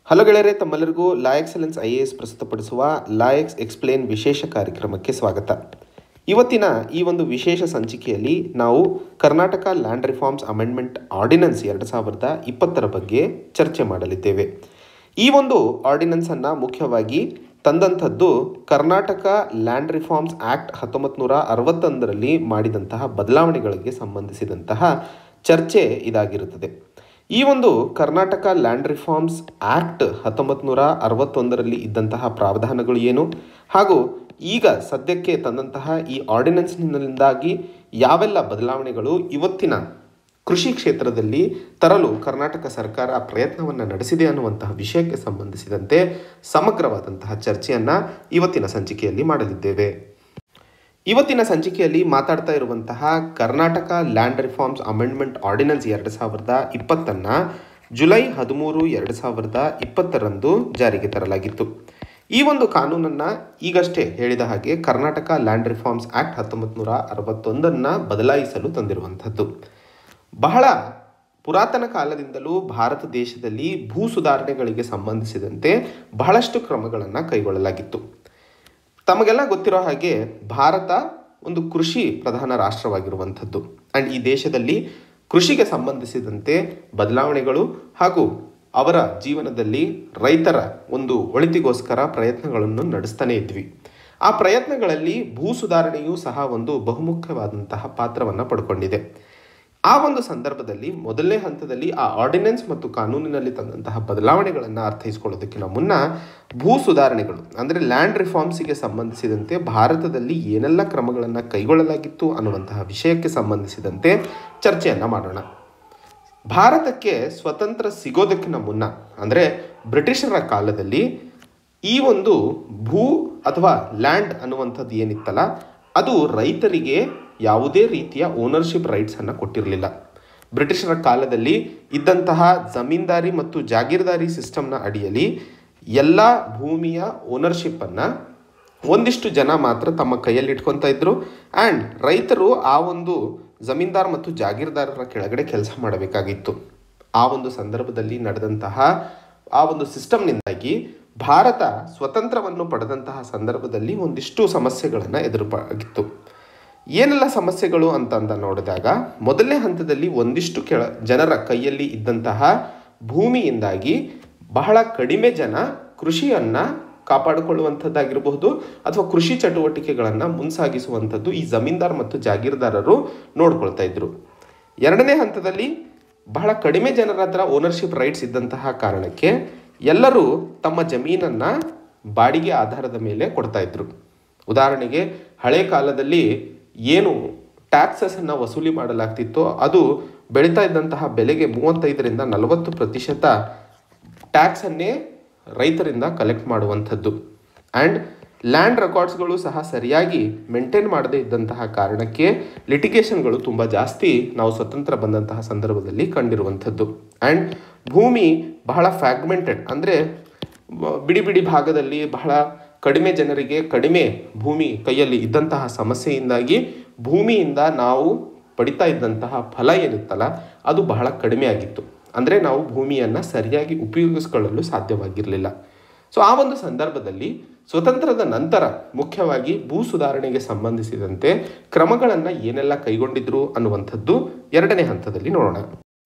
hello ಗೆಳೆಯರೆ ತಮ್ಮೆಲ್ಲರಿಗೂ law excellence I A S ಪ್ರಸ್ತುತಪಡಿಸುವ ಲಾ ಎಕ್ಸ್ ಎಕ್ಸ್ಪ್ಲೇನ್ ವಿಶೇಷ ಕಾರ್ಯಕ್ರಮಕ್ಕೆ ಸ್ವಾಗತ ಇವತ್ತಿನ ಈ ಒಂದು ವಿಶೇಷ ಸಂಚಿಕೆಯಲ್ಲಿ ನಾವು Karnataka land reforms amendment ordinance ಎರಡು ಸಾವಿರದ ಇಪ್ಪತ್ತರ ಬಗ್ಗೆ ಚರ್ಚೆ ಮಾಡಲಿದ್ದೇವೆ ಈ ಒಂದು ಆರ್ಡಿನೆನ್ಸನ್ನು ಮುಖ್ಯವಾಗಿ ತಂದಂಥದ್ದು ಕರ್ನಾಟಕ ಲ್ಯಾಂಡ್ ರಿಫಾರ್ಮ್ಸ್ ಆ್ಯಕ್ಟ್ ಹತ್ತೊಂಬತ್ತು ನೂರ ಅರವತ್ತೊಂದರಲ್ಲಿ ಮಾಡಿದಂತಹ ಬದಲಾವಣೆಗಳಿಗೆ ಸಂಬಂಧಿಸಿದಂತಹ ಚರ್ಚೆ ಇದಾಗಿರುತ್ತದೆ ಈ ಒಂದು ಕರ್ನಾಟಕ ಲ್ಯಾಂಡ್ ರಿಫಾರ್ಮ್ಸ್ ಆ್ಯಕ್ಟ್ ಹತ್ತೊಂಬತ್ತು ನೂರ ಅರವತ್ತೊಂದರಲ್ಲಿ ಇದ್ದಂತಹ ಪ್ರಾವಧಾನಗಳು ಏನು ಹಾಗೂ ಈಗ ಸದ್ಯಕ್ಕೆ ತಂದಂತಹ ಈ ಆರ್ಡಿನೆನ್ಸ್ನಿಂದಾಗಿ ಯಾವೆಲ್ಲ ಬದಲಾವಣೆಗಳು ಇವತ್ತಿನ ಕೃಷಿ ಕ್ಷೇತ್ರದಲ್ಲಿ ತರಲು ಕರ್ನಾಟಕ ಸರ್ಕಾರ ಪ್ರಯತ್ನವನ್ನು ನಡೆಸಿದೆ ಅನ್ನುವಂತಹ ವಿಷಯಕ್ಕೆ ಸಂಬಂಧಿಸಿದಂತೆ ಸಮಗ್ರವಾದಂತಹ ಚರ್ಚೆಯನ್ನು ಇವತ್ತಿನ ಸಂಚಿಕೆಯಲ್ಲಿ ಮಾಡಲಿದ್ದೇವೆ ಇವತ್ತಿನ ಸಂಚಿಕೆಯಲ್ಲಿ ಮಾತಾಡ್ತಾ ಇರುವಂತಹ Karnataka land reforms amendment ordinance ಎರಡು ಸಾವಿರದ ಇಪ್ಪತ್ತನ್ನು ಜುಲೈ ಹದಿಮೂರು ಎರಡು ಸಾವಿರದ ಇಪ್ಪತ್ತರಂದು ಜಾರಿಗೆ ತರಲಾಗಿತ್ತು ಈ ಒಂದು ಕಾನೂನನ್ನು ಈಗಷ್ಟೇ ಹೇಳಿದ ಹಾಗೆ ಕರ್ನಾಟಕ ಲ್ಯಾಂಡ್ ರಿಫಾರ್ಮ್ಸ್ ಆ್ಯಕ್ಟ್ ಹತ್ತೊಂಬತ್ತು ನೂರ ಅರವತ್ತೊಂದನ್ನು ಬದಲಾಯಿಸಲು ತಂದಿರುವಂಥದ್ದು ಬಹಳ ಪುರಾತನ ಕಾಲದಿಂದಲೂ ಭಾರತ ದೇಶದಲ್ಲಿ ಭೂ ಸುಧಾರಣೆಗಳಿಗೆ ಸಂಬಂಧಿಸಿದಂತೆ ಬಹಳಷ್ಟು ಕ್ರಮಗಳನ್ನು ಕೈಗೊಳ್ಳಲಾಗಿತ್ತು ತಮಗೆಲ್ಲ ಗೊತ್ತಿರೋ ಹಾಗೆ ಭಾರತ ಒಂದು ಕೃಷಿ ಪ್ರಧಾನ ರಾಷ್ಟ್ರವಾಗಿರುವಂಥದ್ದು ಆ್ಯಂಡ್ ಈ ದೇಶದಲ್ಲಿ ಕೃಷಿಗೆ ಸಂಬಂಧಿಸಿದಂತೆ ಬದಲಾವಣೆಗಳು ಹಾಗೂ ಅವರ ಜೀವನದಲ್ಲಿ ರೈತರ ಒಂದು ಒಳಿತಿಗೋಸ್ಕರ ಪ್ರಯತ್ನಗಳನ್ನು ನಡೆಸ್ತಾನೆ ಇದ್ವಿ ಆ ಪ್ರಯತ್ನಗಳಲ್ಲಿ ಭೂ ಸುಧಾರಣೆಯೂ ಸಹ ಒಂದು ಬಹುಮುಖ್ಯವಾದಂತಹ ಪಾತ್ರವನ್ನು ಪಡ್ಕೊಂಡಿದೆ ಆ ಒಂದು ಸಂದರ್ಭದಲ್ಲಿ ಮೊದಲನೇ ಹಂತದಲ್ಲಿ ಆ ಆರ್ಡಿನೆನ್ಸ್ ಮತ್ತು ಕಾನೂನಿನಲ್ಲಿ ತಂದಂತಹ ಬದಲಾವಣೆಗಳನ್ನು ಅರ್ಥೈಸ್ಕೊಳ್ಳೋದಕ್ಕಿಂತ ಮುನ್ನ ಭೂ ಸುಧಾರಣೆಗಳು ಅಂದರೆ ಲ್ಯಾಂಡ್ ರಿಫಾರ್ಮ್ಸಿಗೆ ಸಂಬಂಧಿಸಿದಂತೆ ಭಾರತದಲ್ಲಿ ಏನೆಲ್ಲ ಕ್ರಮಗಳನ್ನು ಕೈಗೊಳ್ಳಲಾಗಿತ್ತು ಅನ್ನುವಂತಹ ವಿಷಯಕ್ಕೆ ಸಂಬಂಧಿಸಿದಂತೆ ಚರ್ಚೆಯನ್ನು ಮಾಡೋಣ ಭಾರತಕ್ಕೆ ಸ್ವತಂತ್ರ ಸಿಗೋದಕ್ಕಿಂತ ಮುನ್ನ ಅಂದರೆ ಬ್ರಿಟಿಷರ ಕಾಲದಲ್ಲಿ ಈ ಒಂದು ಭೂ ಅಥವಾ ಲ್ಯಾಂಡ್ ಅನ್ನುವಂಥದ್ದು ಏನಿತ್ತಲ್ಲ ಅದು ರೈತರಿಗೆ ಯಾವುದೇ ರೀತಿಯ ಓನರ್ಶಿಪ್ ರೈಟ್ಸನ್ನು ಕೊಟ್ಟಿರಲಿಲ್ಲ ಬ್ರಿಟಿಷರ ಕಾಲದಲ್ಲಿ ಇದ್ದಂತಹ ಜಮೀನ್ದಾರಿ ಮತ್ತು ಜಾಗೀರ್ದಾರಿ ಸಿಸ್ಟಮ್ನ ಅಡಿಯಲ್ಲಿ ಎಲ್ಲ ಭೂಮಿಯ ಓನರ್ಶಿಪ್ಪನ್ನು ಒಂದಿಷ್ಟು ಜನ ಮಾತ್ರ ತಮ್ಮ ಕೈಯಲ್ಲಿ ಇಟ್ಕೊತಾ ಇದ್ರು ಆ್ಯಂಡ್ ರೈತರು ಆ ಒಂದು ಜಮೀನ್ದಾರ್ ಮತ್ತು ಜಾಗೀರ್ದಾರರ ಕೆಳಗಡೆ ಕೆಲಸ ಮಾಡಬೇಕಾಗಿತ್ತು ಆ ಒಂದು ಸಂದರ್ಭದಲ್ಲಿ ನಡೆದಂತಹ ಆ ಒಂದು ಸಿಸ್ಟಮ್ನಿಂದಾಗಿ ಭಾರತ ಸ್ವತಂತ್ರವನ್ನು ಪಡೆದಂತಹ ಸಂದರ್ಭದಲ್ಲಿ ಒಂದಿಷ್ಟು ಸಮಸ್ಯೆಗಳನ್ನು ಎದುರುಪಾಗಿತ್ತು ಏನೆಲ್ಲ ಸಮಸ್ಯೆಗಳು ಅಂತಂದ ನೋಡಿದಾಗ ಮೊದಲನೇ ಹಂತದಲ್ಲಿ ಒಂದಿಷ್ಟು ಕೆಳ ಜನರ ಕೈಯಲ್ಲಿ ಇದ್ದಂತಹ ಭೂಮಿಯಿಂದಾಗಿ ಬಹಳ ಕಡಿಮೆ ಜನ ಕೃಷಿಯನ್ನು ಕಾಪಾಡಿಕೊಳ್ಳುವಂಥದ್ದಾಗಿರಬಹುದು ಅಥವಾ ಕೃಷಿ ಚಟುವಟಿಕೆಗಳನ್ನು ಮುನ್ಸಾಗಿಸುವಂಥದ್ದು ಈ ಜಮೀನ್ದಾರ್ ಮತ್ತು ಜಾಗೀರ್ದಾರರು ನೋಡ್ಕೊಳ್ತಾ ಇದ್ರು ಎರಡನೇ ಹಂತದಲ್ಲಿ ಬಹಳ ಕಡಿಮೆ ಜನರ ಹತ್ರ ಓನರ್ಶಿಪ್ ರೈಟ್ಸ್ ಇದ್ದಂತಹ ಕಾರಣಕ್ಕೆ ಎಲ್ಲರೂ ತಮ್ಮ ಜಮೀನನ್ನು ಬಾಡಿಗೆ ಆಧಾರದ ಮೇಲೆ ಕೊಡ್ತಾ ಇದ್ರು ಉದಾಹರಣೆಗೆ ಹಳೆ ಕಾಲದಲ್ಲಿ ಏನು ಟ್ಯಾಕ್ಸಸನ್ನು ವಸೂಲಿ ಮಾಡಲಾಗ್ತಿತ್ತೋ ಅದು ಬೆಳೀತಾ ಇದ್ದಂತಹ ಬೆಲೆಗೆ ಮೂವತ್ತೈದರಿಂದ ನಲವತ್ತು ಪ್ರತಿಶತ ಟ್ಯಾಕ್ಸನ್ನೇ ರೈತರಿಂದ ಕಲೆಕ್ಟ್ ಮಾಡುವಂಥದ್ದು ಆ್ಯಂಡ್ ಲ್ಯಾಂಡ್ ರೆಕಾರ್ಡ್ಸ್ಗಳು ಸಹ ಸರಿಯಾಗಿ ಮೇಂಟೈನ್ ಮಾಡದೇ ಇದ್ದಂತಹ ಕಾರಣಕ್ಕೆ ಲಿಟಿಗೇಷನ್ಗಳು ತುಂಬ ಜಾಸ್ತಿ ನಾವು ಸ್ವತಂತ್ರ ಬಂದಂತಹ ಸಂದರ್ಭದಲ್ಲಿ ಕಂಡಿರುವಂಥದ್ದು ಆ್ಯಂಡ್ ಭೂಮಿ ಬಹಳ ಫ್ಯಾಗ್ಮೆಂಟೆಡ್ ಅಂದರೆ ಬಿಡಿ ಬಿಡಿ ಭಾಗದಲ್ಲಿ ಬಹಳ ಕಡಿಮೆ ಜನರಿಗೆ ಕಡಿಮೆ ಭೂಮಿ ಕೈಯಲ್ಲಿ ಇದ್ದಂತಹ ಸಮಸ್ಯೆಯಿಂದಾಗಿ ಭೂಮಿಯಿಂದ ನಾವು ಪಡಿತಾ ಇದ್ದಂತಹ ಫಲ ಏನಿತ್ತಲ್ಲ ಅದು ಬಹಳ ಕಡಿಮೆ ಆಗಿತ್ತು ಅಂದರೆ ನಾವು ಭೂಮಿಯನ್ನು ಸರಿಯಾಗಿ ಉಪಯೋಗಿಸ್ಕೊಳ್ಳಲು ಸಾಧ್ಯವಾಗಿರಲಿಲ್ಲ ಸೊ ಆ ಒಂದು ಸಂದರ್ಭದಲ್ಲಿ ಸ್ವತಂತ್ರದ ನಂತರ ಮುಖ್ಯವಾಗಿ ಭೂ ಸುಧಾರಣೆಗೆ ಸಂಬಂಧಿಸಿದಂತೆ ಕ್ರಮಗಳನ್ನು ಏನೆಲ್ಲ ಕೈಗೊಂಡಿದ್ರು ಅನ್ನುವಂಥದ್ದು ಎರಡನೇ ಹಂತದಲ್ಲಿ ನೋಡೋಣ